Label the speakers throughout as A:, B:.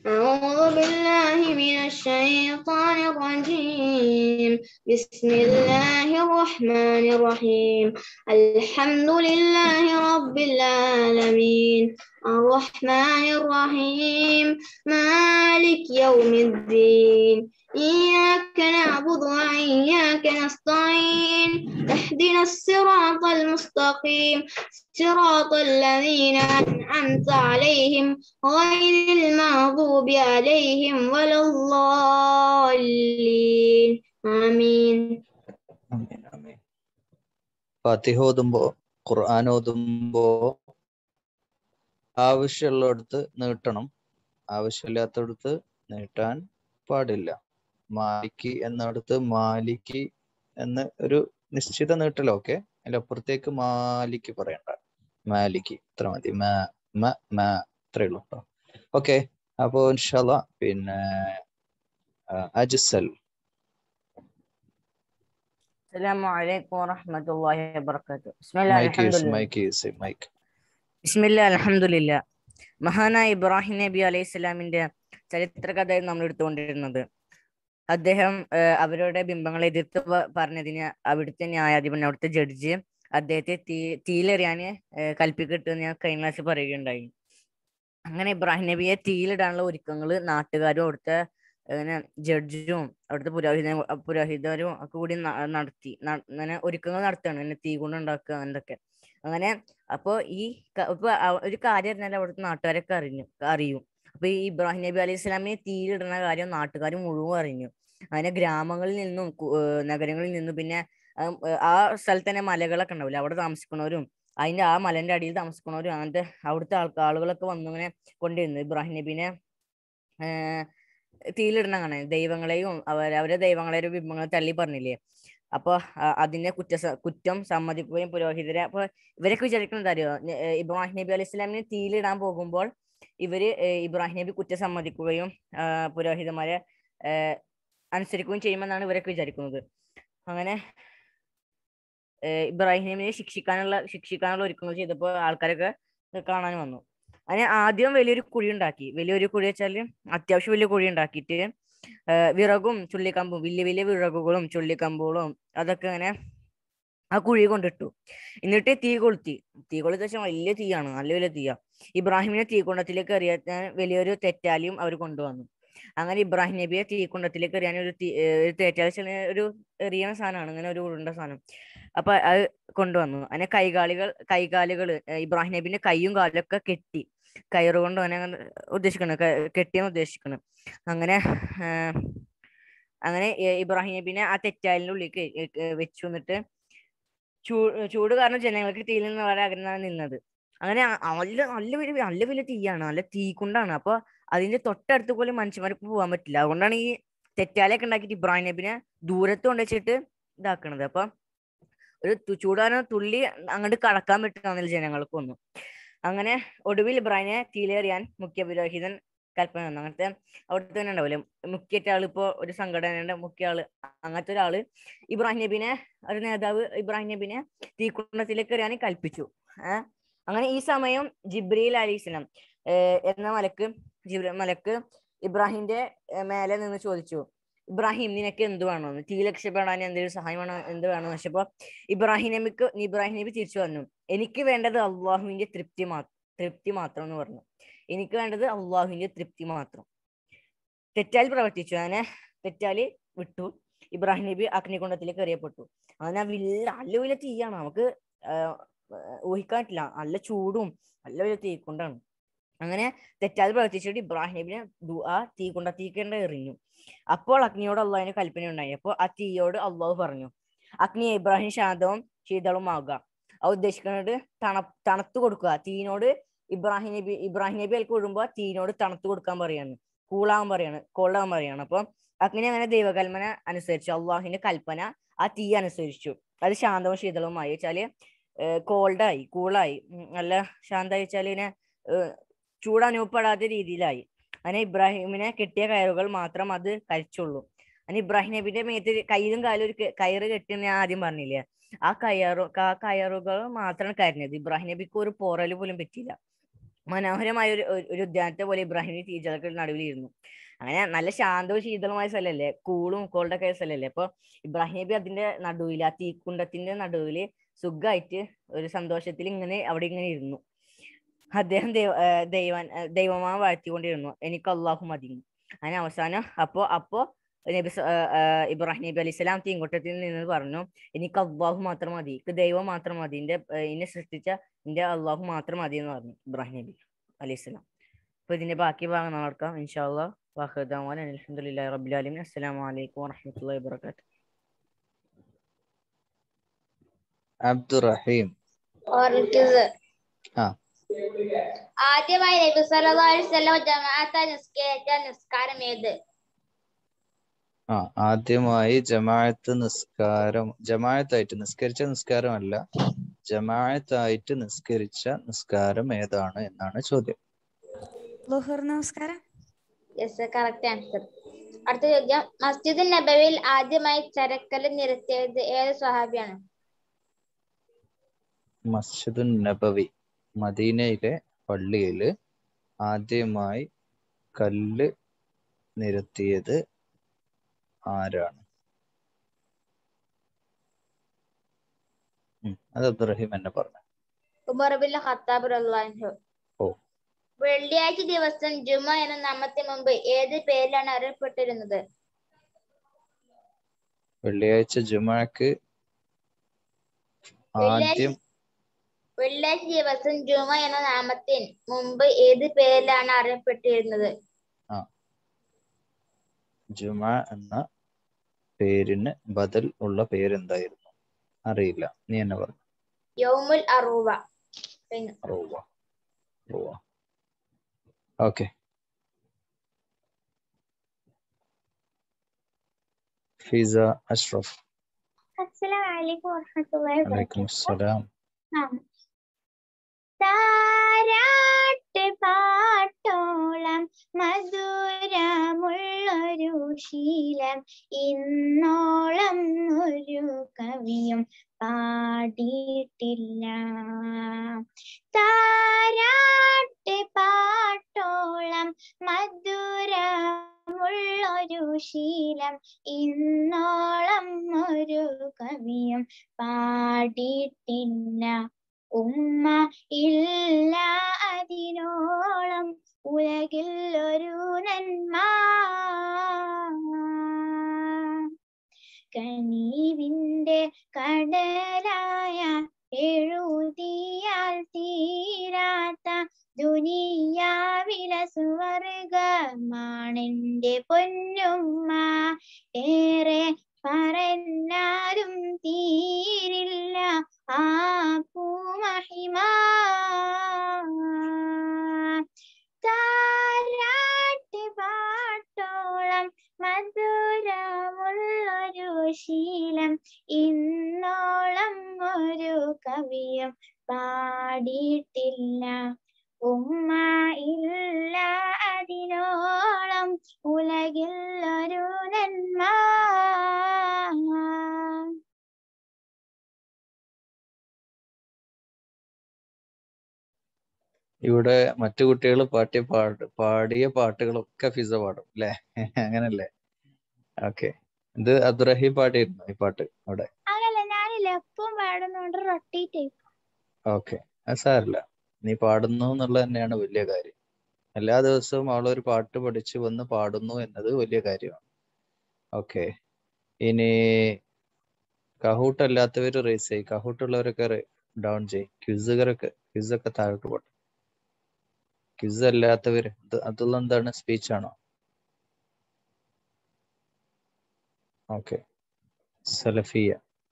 A: أعوذ بالله من الشيطان الرجيم بسم الله الرحمن الرحيم الحمد لله رب العالمين الرحمن الرحيم مالك يوم الدين إياك نعبد وإياك نستعين اهدنا الصراط المستقيم صراط الذين أنعمت عليهم غير المغضوب عليهم ولا الضالين آمين
B: ആമീൻ, ആമീൻ. ഫാത്തിഹ ഓതുമ്പോ ഖുർആൻ ഓതുമ്പോ ആവശ്യമുള്ളിടത്ത് നീട്ടണം ആവശ്യമില്ലാത്തടത്ത് നീട്ടാൻ പാടില്ല മാലിക്ക് എന്നിടത്ത് മാലിക്ക് എന്ന് ഒരു നിശ്ചിത നീട്ടലൊക്കെ അതിന്റെ അപ്പുറത്തേക്ക് മാലിക്ക് പറയണ്ട മാലിക്ക് ഇത്ര മതി മാ മ മ ഇത്രേ ഉള്ളൂ കേട്ടോ ഓക്കെ അപ്പോ ഇൻഷാല്ല പിന്നെ ആ, Ajsal
C: السلام عليكم ورحمة الله وبركاته بسم الله
B: mic
C: الحمد
B: use
C: لله
B: mic use mic
C: بسم الله الحمد لله മഹാനായ ഇബ്രാഹിം നബി അലൈഹി സ്വലാമിന്റെ ചരിത്ര കഥയാണ് നമ്മൾ എടുത്തുകൊണ്ടിരുന്നത് അദ്ദേഹം ആ, അവരുടെ ബിംബങ്ങളെ എതിർത്ത് പ- പറഞ്ഞതിന് അവിടുത്തെ ന്യായാധിപൻ അവിടുത്തെ ജഡ്ജി അദ്ദേഹത്തെ തീ തീയിലെറിയാന് കൽപ്പിക്കിട്ടെന്ന് ഞാൻ കഴിഞ്ഞ ക്ലാസ്സിൽ പറയുകയുണ്ടായി അങ്ങനെ ഇബ്രാഹിം നബിയെ തീയിലിടാനുള്ള ഒരുക്കങ്ങൾ നാട്ടുകാരും അവിടുത്തെ അങ്ങനെ ജഡ്ജും അവിടുത്തെ പുരോഹിത പുരോഹിതരും ഒക്കെ കൂടി ന- നടത്തി ന- അങ്ങനെ ഒരുക്കങ്ങൾ നടത്തുകയാണ് അങ്ങനെ തീ കൊണ്ട് ഉണ്ടാക്കുക അങ്ങനത്തെ അങ്ങനെ അപ്പൊ ഈ ക- ഇപ്പൊ അവ- ഒരു കാര്യം അറിഞ്ഞാൽ അവിടുത്തെ നാട്ടുകാരൊക്കെ അറിഞ്ഞു അറിയും അപ്പൊ ഈ ഇബ്രാഹിം നബി അലൈഹി സ്വലാമിനെ തീയിലിടുന്ന കാര്യം നാട്ടുകാർ മുഴുവൻ അറിഞ്ഞു അങ്ങനെ ഗ്രാമങ്ങളിൽ നിന്നും കു- ഏർ നഗരങ്ങളിൽ നിന്നും പിന്നെ ഉം, ഏർ ആ സ്ഥലത്ത് തന്നെ മലകളൊക്കെ ഉണ്ടാവില്ല അവിടെ താമസിക്കുന്നവരും അതിന്റെ ആ മലന്റെ അടിയിൽ താമസിക്കുന്നവരും അങ്ങനത്തെ അവിടുത്തെ ആൾക്കാ ആളുകളൊക്കെ വന്നു ഇങ്ങനെ കൊണ്ടിരുന്നു ഇബ്രാഹിം നബീനെ ഏർ തീയിലിടണം കാണാൻ ദൈവങ്ങളെയും അവർ അവരെ ദൈവങ്ങളെയും ബിംബങ്ങളെ തള്ളി പറഞ്ഞില്ലേ അപ്പൊ അ- അതിനെ കുറ്റ കുറ്റം സമ്മതിക്കുകയും പുരോഹിതരെ അപ്പൊ ഇവരൊക്കെ വിചാരിക്കുന്നത് അറിയോ ന- ഏർ ഇബ്രാഹിം നബി അലൈഹി സ്വലാമിനെ തീയിലിടാൻ പോകുമ്പോൾ ഇവര് ഏർ ഇബ്രാഹിം നബി കുറ്റം സമ്മതിക്കുകയും ആ, പുരോഹിതന്മാരെ ഏർ അനുസരിക്കുകയും ചെയ്യുമെന്നാണ് ഇവരൊക്കെ വിചാരിക്കുന്നത് അങ്ങനെ ഏർ ഇബ്രാഹിം നബിനെ ശിക്ഷിക്കാനുള്ള ശിക്ഷിക്കാനുള്ള ഒരുക്കങ്ങൾ ചെയ്തപ്പോൾ ആൾക്കാരൊക്കെ കാണാൻ വന്നു അങ്ങനെ ആദ്യം വലിയൊരു കുഴി ഉണ്ടാക്കി വലിയൊരു കുഴി വെച്ചാല് അത്യാവശ്യം വലിയ കുഴി ഉണ്ടാക്കിയിട്ട് ഏർ വിറകും ചുള്ളിക്കമ്പും വലിയ വലിയ വിറകുകളും ചുള്ളിക്കമ്പുകളും അതൊക്കെ ഇങ്ങനെ ആ കുഴി കൊണ്ടിട്ടു എന്നിട്ട് തീ കൊളുത്തി തീ കൊളുത്തി വെച്ചാൽ വലിയ തീയാണ് നല്ല വലിയ തീയാ ഇബ്രാഹിമിനെ തീക്കുണ്ടത്തിലേക്ക് എറിയാൻ വലിയൊരു തെറ്റാലിയും അവർ കൊണ്ടുവന്നു അങ്ങനെ ഇബ്രാഹിം നബിയെ തീക്കുണ്ടത്തിലേക്ക് എറിയാൻ ഒരു തീ ഏർ ഒരു തെറ്റാലി വെച്ചാൽ ഒരു എറിയണ സാധനമാണ് ഇങ്ങനെ ഒരു ഉരുണ്ട സാധനം അപ്പൊ അത് കൊണ്ടുവന്നു അങ്ങനെ കൈകാലികൾ കൈകാലുകൾ ഇബ്രാഹിം നബിന്റെ കൈയും കാലും ഒക്കെ കെട്ടി കയറ് കൊണ്ട് അവനെ അങ്ങനെ ഉദ്ദേശിക്കണം കെട്ടിയാണ് ഉദ്ദേശിക്കുന്നത് അങ്ങനെ ആഹ് അങ്ങനെ ഏർ ഇബ്രാഹിം നബിനെ ആ തെറ്റാലിന്റെ ഉള്ളിലേക്ക് വെച്ചു എന്നിട്ട് ചൂ ചൂട് കാരണം ജനങ്ങൾക്ക് തീയിൽ നിന്ന് വളരെ അകന്നാണ് നിന്നത് അങ്ങനെ ആ- നല്ല നല്ല വലിയ നല്ല വലിയ തീയാണ് നല്ല തീക്കുണ്ടാണ് അപ്പൊ അതിന്റെ തൊട്ടടുത്ത് പോലും മനുഷ്യന്മാർക്ക് പോകാൻ പറ്റില്ല അതുകൊണ്ടാണ് ഈ തെറ്റാലൊക്കെ ഉണ്ടാക്കിയിട്ട് ഇബ്രാഹിം നബിനെ ദൂരത്ത് കൊണ്ടുവച്ചിട്ട് ഇതാക്കണത് അപ്പൊ ഒരു തു- ചൂടാന തുള്ളി അങ്ങോട്ട് കടക്കാൻ പറ്റുന്നില്ല ജനങ്ങൾക്കൊന്നും അങ്ങനെ ഒടുവിൽ ഇബ്രാഹിനെ തീയിലേറിയാൻ മുഖ്യ പുരോഹിതൻ കൽപ്പന വന്നു അങ്ങനത്തെ അവിടുത്തെ തന്നെ ഉണ്ടാവില്ലേ മുഖ്യ ആള് ഇപ്പോ ഒരു സംഘടനയുടെ മുഖ്യ ആള് അങ്ങനത്തെ ഒരാള് ഇബ്രാഹിം നബിനെ ഒരു നേതാവ് ഇബ്രാഹിം നബിനെ തീക്കുണ്ടത്തിലേക്ക് എറിയാൻ കൽപ്പിച്ചു ഏഹ് അങ്ങനെ ഈ സമയം ജിബ്രീൽ അലൈഹിസ്ലാം ഏഹ് എന്ന മലക്ക് ജിബ്രീൽ മലക്ക് ഇബ്രാഹിമിന്റെ ഏഹ് മേലെ നിന്ന് ചോദിച്ചു ഇബ്രാഹിം നിനക്ക് എന്ത് വേണമെന്ന് തീ രക്ഷപ്പെടാൻ എന്തെങ്കിലും സഹായം വേണോ എന്ത് വേണമെന്ന് വെച്ചപ്പോ ഇബ്രാഹിം നബിക്ക് ഇബ്രാഹിം നബി തിരിച്ചു പറഞ്ഞു എനിക്ക് വേണ്ടത് അള്ളാഹുവിന്റെ തൃപ്തി മാത്രം തൃപ്തി മാത്രം എന്ന് പറഞ്ഞു എനിക്ക് വേണ്ടത് അള്ളാഹുവിന്റെ തൃപ്തി മാത്രം തെറ്റാൽ പ്രവർത്തിച്ചു അങ്ങനെ തെറ്റാല് വിട്ടു ഇബ്രാഹിം നബി അഗ്നികുണ്ടത്തിലേക്ക് എറിയപ്പെട്ടു അങ്ങനെ വലിയ നല്ല വലിയ തീയാണ് നമുക്ക് ആഹ് ആഹ് ഊഹിക്കാൻ പറ്റില്ല നല്ല ചൂടും നല്ല വലിയ തീക്കൊണ്ടാണ് അങ്ങനെ തെറ്റാതെ പ്രവർത്തിച്ചിട്ട് ഇബ്രാഹിം നബിനെ ദു- ആ തീക്കുണ്ടത്തേക്ക് എറിഞ്ഞു അപ്പോൾ അഗ്നിയോട് അള്ളാഹിന് കൽപ്പന ഉണ്ടായി അപ്പോൾ ആ തീയോട് അള്ളാഹു പറഞ്ഞു അഗ്നി ഇബ്രാഹിം ശാന്തവും ശീതളുമാവുക അത് ഉദ്ദേശിക്കുന്നത് തണ തണുത്തു കൊടുക്കുക തീനോട് ഇബ്രാഹിം നബി ഇബ്രാഹിം നബി അതിലേക്ക് വിടുമ്പോ തീനോട് തണുത്തു കൊടുക്കാൻ പറയാണ് കൂളാൻ പറയാണ് കൊള്ളാൻ പറയാണ് അപ്പൊ അഗ്നി അങ്ങനെ ദൈവകൽപ്പന അനുസരിച്ചു അള്ളാഹിന്റെ കൽപ്പന ആ തീ അനുസരിച്ചു അത് ശാന്തവും ശീതളവുമായി വെച്ചാല് കോൾഡായി കൂളായി നല്ല ശാന്തമായി വെച്ചാൽ ഇങ്ങനെ ഏഹ് ചൂട് അനുഭവപ്പെടാത്ത രീതിയിലായി അങ്ങനെ ഇബ്രാഹിമിനെ കെട്ടിയ കയറുകൾ മാത്രം അത് കഴിച്ചുള്ളൂ അങ്ങനെ ഇബ്രാഹിം നബിന്റെ മേത്ത് കയ്യിലും കാലും ഒരു ക- കയറ് കെട്ടിയെന്ന് ഞാൻ ആദ്യം പറഞ്ഞില്ലേ ആ കയറു ആ കയറുകൾ മാത്രമാണ് കരഞ്ഞത് ഇബ്രാഹിം നബിക്ക് ഒരു പോറല് പോലും പറ്റിയില്ല മനോഹരമായ ഒരു ഒരു- ഒരു ഉദ്യാനത്തെ പോലെ ഇബ്രാഹിം നബി തീജലക്ക് നടുവിലിരുന്നു അങ്ങനെ നല്ല ശാന്തവും ശീതളമായ സ്ഥലമല്ലേ കൂളും കോൾഡൊക്കെ ആയ സ്ഥലമല്ലേ അപ്പൊ ഇബ്രാഹിം നബി അതിന്റെ നടുവിൽ ആ തീക്കുണ്ടത്തിന്റെ നടുവില് സുഖമായിട്ട് ഒരു സന്തോഷത്തിൽ ഇങ്ങനെ അവിടെ ഇങ്ങനെ ഇരുന്നു അദ്ദേഹം ദൈവ ഏർ ദൈവൻ ഏർ ദൈവമാ വാഴ്ത്തിക്കൊണ്ടിരുന്നു എനിക്ക് അള്ളാഹു മതി അങ്ങനെ അവസാനം അപ്പോ അപ്പോ നബി സ- ഏർ ഏർ ഇബ്രാഹിം നബി അലൈഹി സ്വലാം തീങ്കുട്ടത്തിൽ നിന്ന് പറഞ്ഞു എനിക്ക് അള്ളാഹു മാത്രം മതി എനിക്ക് ദൈവം മാത്രം മതി എന്റെ ഏർ എന്നെ സൃഷ്ടിച്ച എന്റെ അള്ളാഹു മാത്രം മതി എന്ന് പറഞ്ഞു ഇബ്രാഹിം നബി അലൈഹി സ്വലാം അപ്പൊ ഇതിന്റെ ബാക്കി ഭാഗം നടക്കാം ഇൻഷാല്ലാ വാഹുദാൻ അലഹമുല്ലാ റബുലാലിമിൻ അസ്സലാമു അലൈക്കും വറഹമത്തുള്ളാഹി വബറകാതുഹു
B: അബ്ദുറഹീം
A: ഓർക്കിസ്
B: ആ.
A: ആദ്യമായി നബി സല്ലല്ലാഹു അലൈഹി വസല്ലം ജമാഅത്തായി നിസ്കരിച്ച നിസ്കാരം ഏത്
B: ആ ആദ്യമായി ജമാഅത്ത് നിസ്കാരം ജമാഅത്തായിട്ട് നിസ്കരിച്ച നിസ്കാരമല്ല ജമാഅത്തായിട്ട് നിസ്കരിച്ച നിസ്കാരം ഏതാണ് എന്നാണ് ചോദ്യം
D: ലുഹർ നമസ്കാരം
A: യെസ് കറക്റ്റ് ആൻസർ അടുത്ത ചോദ്യം മസ്ജിദ് നബവിയിൽ ആദ്യമായി ചരക്കല് നിരത്തിയത് ഏത് സ്വഹാബിയാണ്
B: മസ്ജിദുൻ നബവി മദീനയിലെ പള്ളിയില് ആദ്യമായി കല്ല് നിരത്തിയത് ആരാണ് ഉം, അത് അബ്ദുറഹീം എന്നെ പറഞ്ഞു
A: ഉമർ ബിൻ ഖത്താബ് റളിയല്ലാഹു അൻഹു
B: ഓ.
A: വെള്ളിയാഴ്ച ദിവസം ജുമ എന്ന നാമത്തിന് മുമ്പ് ഏത് പേരിലാണ് അറിയപ്പെട്ടിരുന്നത്
B: വെള്ളിയാഴ്ച ജുമാക്ക് ആദ്യം
A: വെള്ളിയാഴ്ച ദിവസം ജുമ എന്ന നാമത്തിന് മുമ്പ് ഏത് പേരിലാണ് അറിയപ്പെട്ടിരുന്നത്
B: ജുമ എന്ന പേരിന് ബദൽ ഉള്ള പേരെന്തായിരുന്നു അറിയില്ല നീ എന്നെ പറഞ്ഞു
A: യൗമുൽ അറൂവ കഴിഞ്ഞു
B: റോവ റോവ ഓക്കെ ഫിസ അഷ്റഫ്
A: അസ്സലാമു അലൈക്കും വറഹ്മത്തുള്ളാഹി
B: വലൈക്കും അസ്സലാം
A: താരാട്ട് പാട്ടോളം മധുരമുള്ളൊരു ശീലം ഇന്നോളം ഒരു കവിയും പാടിയിട്ടില്ല താരാട്ട് പാട്ടോളം മധുരമുള്ളൊരു ശീലം ഇന്നോളം ഒരു കവിയും പാടിയിട്ടില്ല ഉമ്മ ഇല്ല അതിനോളം ഉലകിൽ ഒരു നന്മ കനീവിന്റെ കടലായ എഴുതിയാൽ തീരാത്ത ദുനിയാവിലെ സുവർഗമാണെന്റെ പൊന്നുമ്മ ഏറെ പറഞ്ഞാലും തീരില്ല ആ പൂമഹിമ താരാട്ട് പാട്ടോളം മധുരമുള്ളൊരു ശീലം ഇന്നോളം ഒരു കവിയും പാടിയിട്ടില്ല ഉമ്മ ഇല്ല അതിനോളം ഉലകിൽ ഒരു നന്മ
B: ഇവിടെ മറ്റു കുട്ടികൾ പാട്ടിയ പാട്ട് പാടിയ പാട്ടുകളൊക്കെ ഫിസ പാടും അല്ലേ അങ്ങനല്ലേ ഓക്കെ ഇത് അബ്ദുറഹീം പാടിയിരുന്നു ഈ പാട്ട് അവിടെ
A: അങ്ങനല്ല ഞാനില്ല എപ്പം പാടുന്നോണ്ട് റൊട്ടേറ്റ്
B: ഓക്കെ അത് സാരല്ല നീ പാടുന്നു എന്നുള്ളത് തന്നെയാണ് വലിയ കാര്യം എല്ലാ ദിവസവും അവളൊരു പാട്ട് പഠിച്ച് വന്ന് പാടുന്നു എന്നത് വലിയ കാര്യമാണ് ഓക്കെ ഇനി കഹൂട്ട് അല്ലാത്തവര് റേസ് ചെയ്യും കഹൂട്ടുള്ളവരൊക്കെ ഡൗൺ ചെയ്യും ക്വിസുകാരൊക്കെ ക്വിസൊക്കെ താഴോട്ട് പോട്ടെ ക്വിസ് അല്ലാത്തവര് അത് അതുള്ള എന്താണ് സ്പീച്ച് ആണോ ഓക്കെ സലഫിയ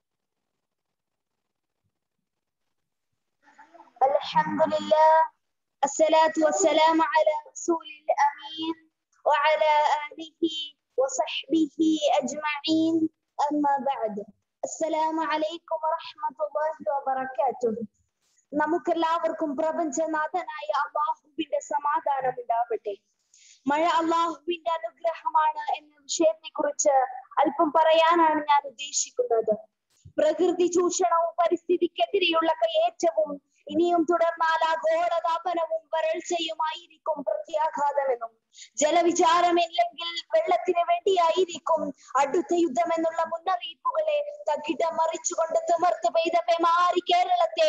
E: الحمد لله الصلاة والسلام على رسول الأمين وعلى آله وصحبه أجمعين أما بعد السلام عليكم ورحمة الله وبركاته നമുക്കെല്ലാവർക്കും പ്രപഞ്ചനാഥനായ അള്ളാഹുവിന്റെ സമാധാനം ഉണ്ടാവട്ടെ മഴ അള്ളാഹുവിന്റെ അനുഗ്രഹമാണ് എന്ന വിഷയത്തെ കുറിച്ച് അല്പം പറയാനാണ് ഞാൻ ഉദ്ദേശിക്കുന്നത് പ്രകൃതി ചൂഷണവും പരിസ്ഥിതിക്കെതിരെയുള്ള കയ്യേറ്റവും ഇനിയും തുടർന്നാൽ ആഗോളതാപനവും വരൾച്ചയുമായിരിക്കും പ്രത്യാഘാതമെന്നും ജലവിചാരമില്ലെങ്കിൽ വെള്ളത്തിന് വേണ്ടിയായിരിക്കും അടുത്ത യുദ്ധം എന്നുള്ള മുന്നറിയിപ്പുകളെ തകിടം മറിച്ചുകൊണ്ട് തിമർത്ത് പെയ്ത പെമാരി കേരളത്തെ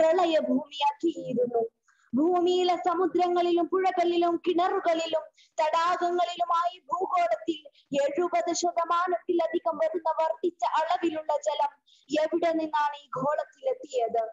E: പ്രളയഭൂമിയാക്കിയിരുന്നു ഭൂമിയിലെ സമുദ്രങ്ങളിലും പുഴകളിലും കിണറുകളിലും തടാകങ്ങളിലുമായി ഭൂഗോളത്തിൽ എഴുപത് ശതമാനത്തിലധികം വരുന്ന വർദ്ധിച്ച അളവിലുള്ള ജലം എവിടെ നിന്നാണ് ഈ ഗോളത്തിലെത്തിയത്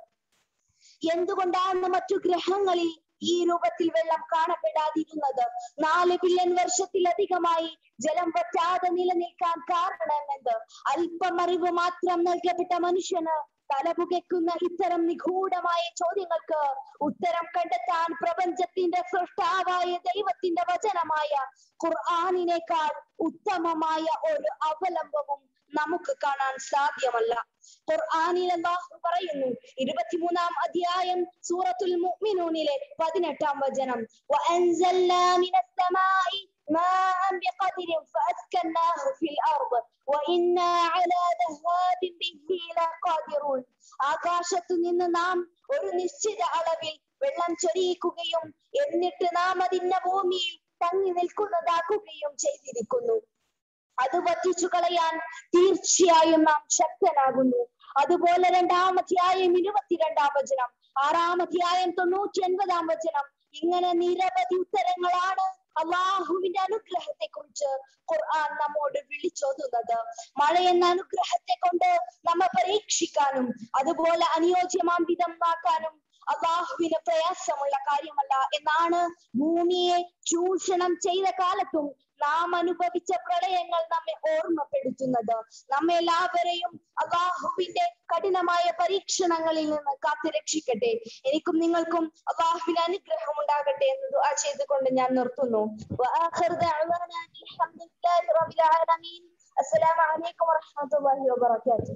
E: എന്തുകൊണ്ടാണ് മറ്റു ഗ്രഹങ്ങളിൽ ഈ രൂപത്തിൽ വെള്ളം കാണപ്പെടാതിരുന്നത് നാല് ബില്യൺ വർഷത്തിലധികമായി ജലം വറ്റാതെ നിലനിൽക്കാൻ കാരണമെന്ത് അല്പം അറിവ് മാത്രം നൽകപ്പെട്ട മനുഷ്യന് തലപുകയ്ക്കുന്ന ഇത്തരം നിഗൂഢമായ ചോദ്യങ്ങൾക്ക് ഉത്തരം കണ്ടെത്താൻ പ്രപഞ്ചത്തിന്റെ സൃഷ്ടാവായ ദൈവത്തിന്റെ വചനമായ ഖുർആാനിനേക്കാൾ ഉത്തമമായ ഒരു അവലംബവും നമുക്ക് കാണാൻ സാധ്യമല്ല ഖുർആാനിൽ അല്ലാഹു പറയുന്നു ഇരുപത്തിമൂന്നാം അധ്യായം സൂറത്തുൽ മുഅ്മിനൂനിലെ പതിനെട്ടാം വചനം وأنزلنا من السماء ماء بقدر فأسكناه في الأرض وإنا على ذهاب به لقادرون ആകാശത്തു നിന്ന് നാം ഒരു നിശ്ചിത അളവിൽ വെള്ളം ചൊരിയിക്കുകയും എന്നിട്ട് നാം അതിന്റെ ഭൂമിയിൽ തങ്ങി നിൽക്കുന്നതാക്കുകയും ചെയ്തിരിക്കുന്നു അത് വറ്റിച്ചു കളയാൻ തീർച്ചയായും നാം ശക്തനാകുന്നു അതുപോലെ രണ്ടാം അധ്യായം ഇരുപത്തിരണ്ടാം വചനം ആറാം അധ്യായം തൊണ്ണൂറ്റി ഒൻപതാം വചനം ഇങ്ങനെ നിരവധി ഉത്തരങ്ങളാണ് അള്ളാഹുവിന്റെ അനുഗ്രഹത്തെ കുറിച്ച് ഖുർആൻ നമ്മോട് വിളിച്ചോതുന്നത് മഴ എന്ന അനുഗ്രഹത്തെ കൊണ്ട് നമ്മെ പരീക്ഷിക്കാനും അതുപോലെ അനുയോജ്യമാം വിധം ആക്കാനും അള്ളാഹുവിന് പ്രയാസമുള്ള കാര്യമല്ല എന്നാണ് ഭൂമിയെ ചൂഷണം ചെയ്ത കാലത്തും നാം അനുഭവിച്ച പ്രളയങ്ങൾ നമ്മെ ഓർമ്മപ്പെടുത്തുന്നത് നമ്മെ എല്ലാവരെയും അള്ളാഹുവിന്റെ കഠിനമായ പരീക്ഷണങ്ങളിൽ നിന്ന് കാത്തു രക്ഷിക്കട്ടെ എനിക്കും നിങ്ങൾക്കും അള്ളാഹുവിന് അനുഗ്രഹം ഉണ്ടാകട്ടെ എന്ന് ദുആ ചെയ്തുകൊണ്ട് ഞാൻ നിർത്തുന്നു വആഖിറു ദഅവാനാ അൽഹംദുലില്ലാഹി റബ്ബിൽ ആലമീൻ അസ്സലാമു അലൈക്കും വറഹ്മത്തുള്ളാഹി വബറകാതുഹു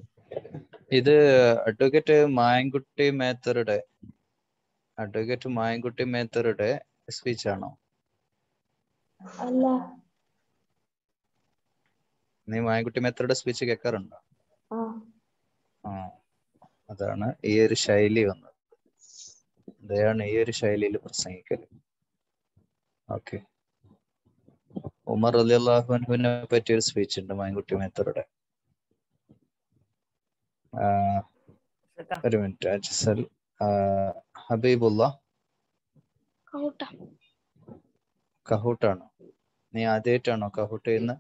B: ഇത് അഡ്വക്കേറ്റ് മായൻകുട്ടി മേത്തറുടെ അഡ്വക്കേറ്റ് മായൻകുട്ടി മേത്തറുടെ സ്പീച്ച് ആണോ
E: അല്ല
B: നീ മായൻകുട്ടി മേത്തറുടെ സ്പീച്ച് കേൾക്കാറുണ്ടോ
E: ആ
B: ആ അതാണ് ഈ ഒരു ശൈലി വന്നത് ഇതാണ് ഈ ഒരു ശൈലിയിൽ പ്രസംഗിക്കല് ഓക്കെ ഉമർ അലി അള്ളാഹുവിനെ പറ്റിയ ഒരു സ്പീച്ച് ഉണ്ട് മായൻകുട്ടി മേത്തറുടെ ആ, ഒരു മിനിറ്റ് അജ്സൽ ആ, ഹബീബുള്ള കഹൂട്ടാണോ നീ ആദ്യമായിട്ടാണോ കഹൂട്ട് ചെയ്യുന്നത്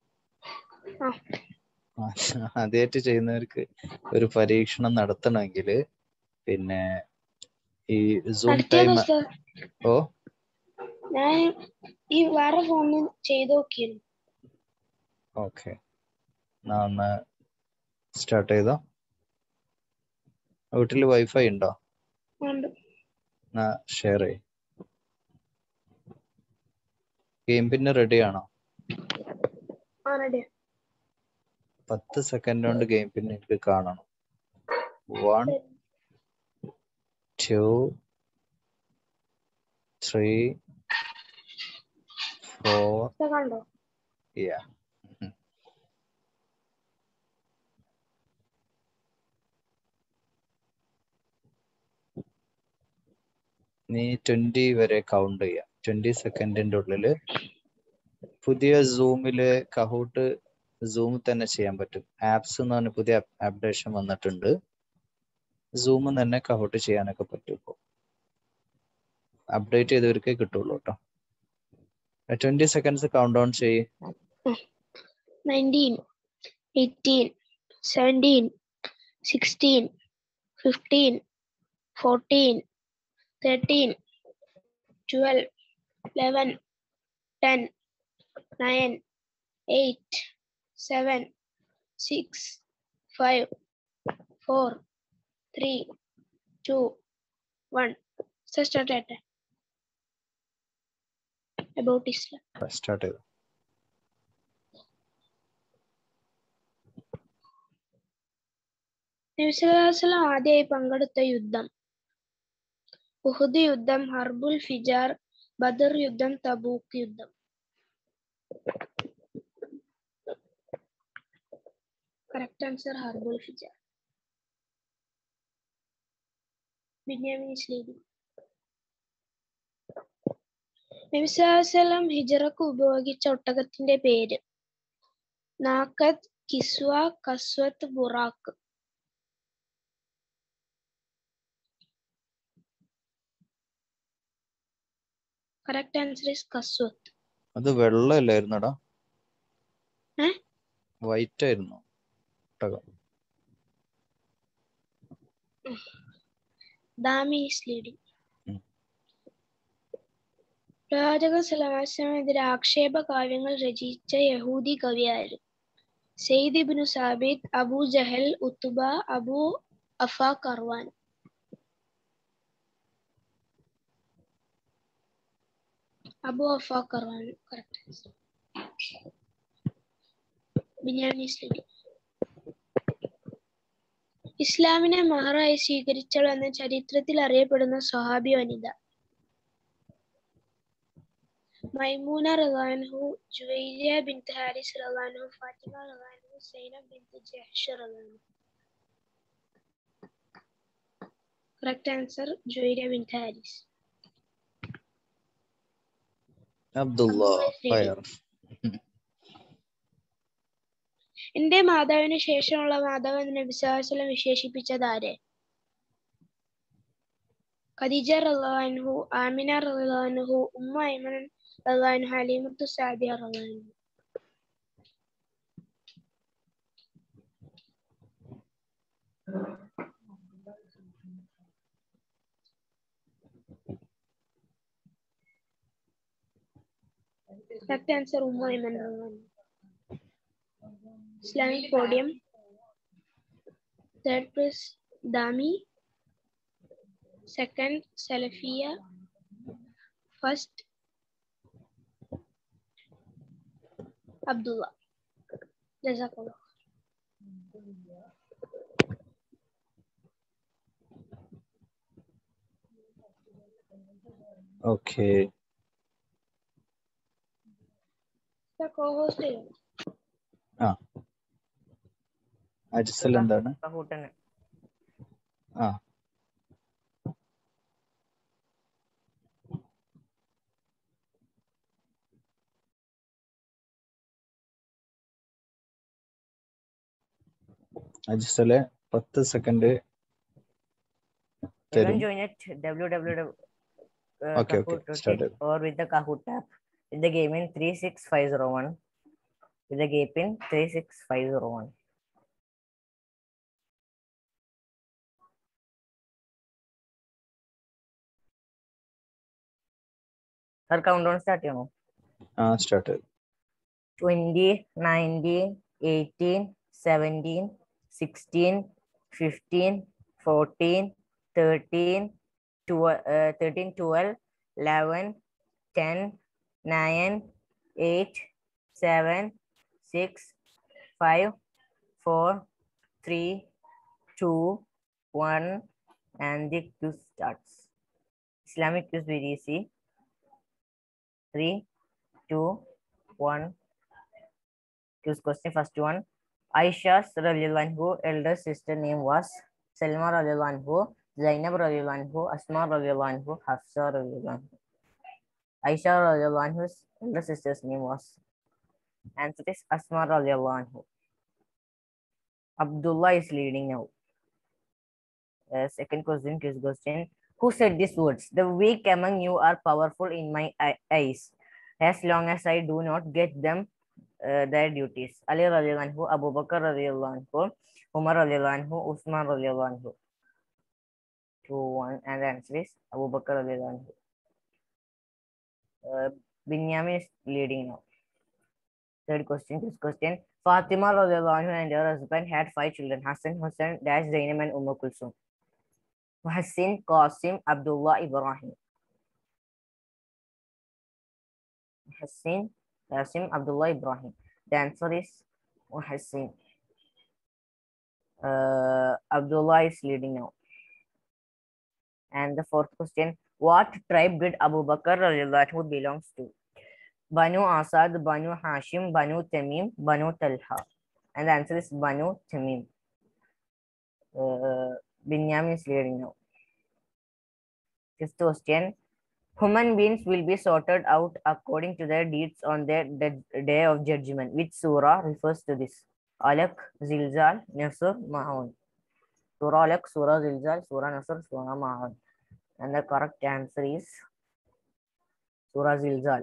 B: ആദ്യമായിട്ട് ചെയ്യുന്നവർക്ക് ഒരു പരീക്ഷണം നടത്തണമെങ്കിൽ പിന്നെ ഈ സൂം ടൈം ഓ
F: ഞാൻ ഈ വേറെ ഫോണിൽ ചെയ്ത് നോക്കിയിരുന്നു
B: ഓക്കെ എന്നാ ഒന്ന് സ്റ്റാർട്ട് ചെയ്തോ വീട്ടിൽ വൈഫൈ ഉണ്ടോ
F: ഉണ്ട്
B: എന്നാ ഷെയർ ചെയ് ഗെയിം പിന്നെ റെഡി ആണോ
F: ആ റെഡി
B: പത്ത് സെക്കൻഡ് കൊണ്ട് ഗെയിം പിന്നെ എനിക്ക് കാണണം വൺ ടു ത്രീ ഫോർ
F: കണ്ടോ
B: യാ നീ ട്വന്റി വരെ കൗണ്ട് ചെയ്യാം ട്വന്റി സെക്കൻഡിന്റെ ഉള്ളില് പുതിയ സൂമില് കഹൂട്ട് സൂം തന്നെ ചെയ്യാൻ പറ്റും ആപ്സ് എന്ന് പറഞ്ഞ പുതിയ അപ്ഡേഷൻ വന്നിട്ടുണ്ട് സൂം തന്നെ കഹൂട്ട് ചെയ്യാനൊക്കെ പറ്റും ഇപ്പോൾ അപ്ഡേറ്റ് ചെയ്തവർക്ക് കിട്ടുള്ളൂ കേട്ടോ ട്വന്റി സെക്കൻഡ്സ് കൗണ്ട് ഡൗൺ ചെയ്യ്
F: nineteen eighteen seventeen sixteen fifteen fourteen thirteen twelve eleven ten nine eight seven six five four three two one start ചെയ്യട്ടെ അബൌട്ട് ഇസ്ലാം
B: സ്റ്റാർട്ട് ചെയ്തു
F: നബിസ്വലാസ്ലം ആദ്യമായി പങ്കെടുത്ത യുദ്ധം ഉഹുദ് യുദ്ധം ഹർബുൽ ഫിജാർ ബദർ യുദ്ധം തബൂക്ക് യുദ്ധം കറക്റ്റ് ആൻസർ ഹർബുൽ ഫിജാർ ബിന്യാമിൻ is leading. നബി സല്ലല്ലാഹു അലൈഹി വസല്ലം ഹിജറക്ക് ഉപയോഗിച്ച ഒട്ടകത്തിന്റെ പേര് നാക്കത്ത് കിസ്വ കസ്വത്ത് ബുറാക്ക് കറക്റ്റ് ആൻസർ ഇസ് കസ്വത്ത്
B: അത് വെള്ളമല്ലായിരുന്നടാ
F: ഏ?
B: വൈറ്റ് ആയിരുന്നു ഒട്ടകം
F: ദാമി ഈസ് ലീഡിംഗ്
B: ഉം.
F: പ്രവാചകൻ സലമാസമെതിരെ ആക്ഷേപ കാവ്യങ്ങൾ രചിച്ച യഹൂദി കവിയായിരുന്നു സെയ്ദ് ഇബ്നു സാബിത് അബു ജഹൽ ഉത്തുബ അബു അഫ കർവാൻ അബു അഫ കർവാൻ കറക്റ്റ് ബിന്യാമിൻ ഈസ് ലീഡിംഗ് ഇസ്ലാമിനെ മഹറായി സ്വീകരിച്ചവൾ എന്ന ചരിത്രത്തിൽ അറിയപ്പെടുന്ന സ്വഹാബി വനിത മൈമൂന റലാൻഹു ജുവൈരിയ ബിൻ ഹാരിസ് റലാൻഹു ഫാത്തിമ റലാൻഹു സൈനബ് ബിൻ ജഹ്ഷ് റലാൻഹു കറക്റ്റ് ആൻസർ ജുവൈരിയ ബിൻ ഹാരിസ്
B: അബ്ദുള്ള ഫയർ
F: എന്റെ മാതാവിന് ശേഷമുള്ള മാതാവ് എന്ന് നബി സല്ലല്ലാഹു അലൈഹി വസല്ലം വിശേഷിപ്പിച്ചത് ആരെ ഖദീജ റളിയല്ലാഹു ആമിന റളിയല്ലാഹു ഉമ്മ ഐമൻ റളിയല്ലാഹു ഹലീമത്തു സാദിയ റളിയല്ലാഹു കറക്റ്റ് ആൻസർ ഉമ്മ ഐമൻ റളിയല്ലാഹു Islamic podium. Third place Dami. Second Salafia. First Abdullah. Jazakallah.
B: Okay
F: The co-host is
B: Ajsal എന്താണ്
C: കഹൂട്ടന്
B: ആ അജ്സലെ പത്ത് സെക്കൻഡ്
C: You can
B: തരും
C: join at www. Uh,
B: Okay, okay,
C: Kahoot.it
B: started.
C: Or with the Kahoot app with the game in 36501. With the game in 36501. Sir, countdown start ചെയ്യണോ
B: ആ start
C: 20, 19, 18, 17, 16, 15, 14, 13, 12, uh, 13, 12, 11, 10, 9, 8, 7, 6, 5, 4, 3, 2, 1, and the quiz starts. Islamic quiz very easy. 3, 2, one. Quiz question first one. Aisha's radiallahu anhu elder sister name was Selma radiallahu anhu, Zainab radiallahu anhu, Asma radiallahu anhu, Hafsa radiallahu anhu. Aisha radiallahu anhu's elder sister's name was answer is Asma radiallahu anhu. Abdullah is leading now. Uh, second question, quiz question. Who said these words? The weak among you are powerful in my eye- eyes as long as I do not get them uh, their duties. Ali radiallahu anhu, Abu Bakr radiallahu anhu, Umar radiallahu anhu, Usman radiallahu anhu. Two, one, and the answer is Abu Bakr radiallahu anhu. Uh, Binyamin is leading now. Third question, this question. Fatima radiallahu anhu and her husband had five children, Hassan, Hussein, Dash, Zainab, and Umm Kulsum. Hassan, Qasim, Abdullah, Ibrahim. Hassan, Qasim, Abdullah, Ibrahim. The answer is Hassan. Uh, Abdullah is leading now. And the fourth question, what tribe did Abu Bakr radiallahu anhu belongs to? Banu Asad, Banu Hashim, Banu Tamim, Banu Talha. And the answer is Banu Tamim. Uh, Binyamin is leading now. Fifth question. Human beings will be sorted out according to their deeds on their de- day of judgment. Which surah refers to this? Alaq, Zilzal, Nasr, Ma'un. Surah Alaq, Surah Zilzal, Surah Nasr, Surah Ma'un. And the correct answer is Surah Zilzal.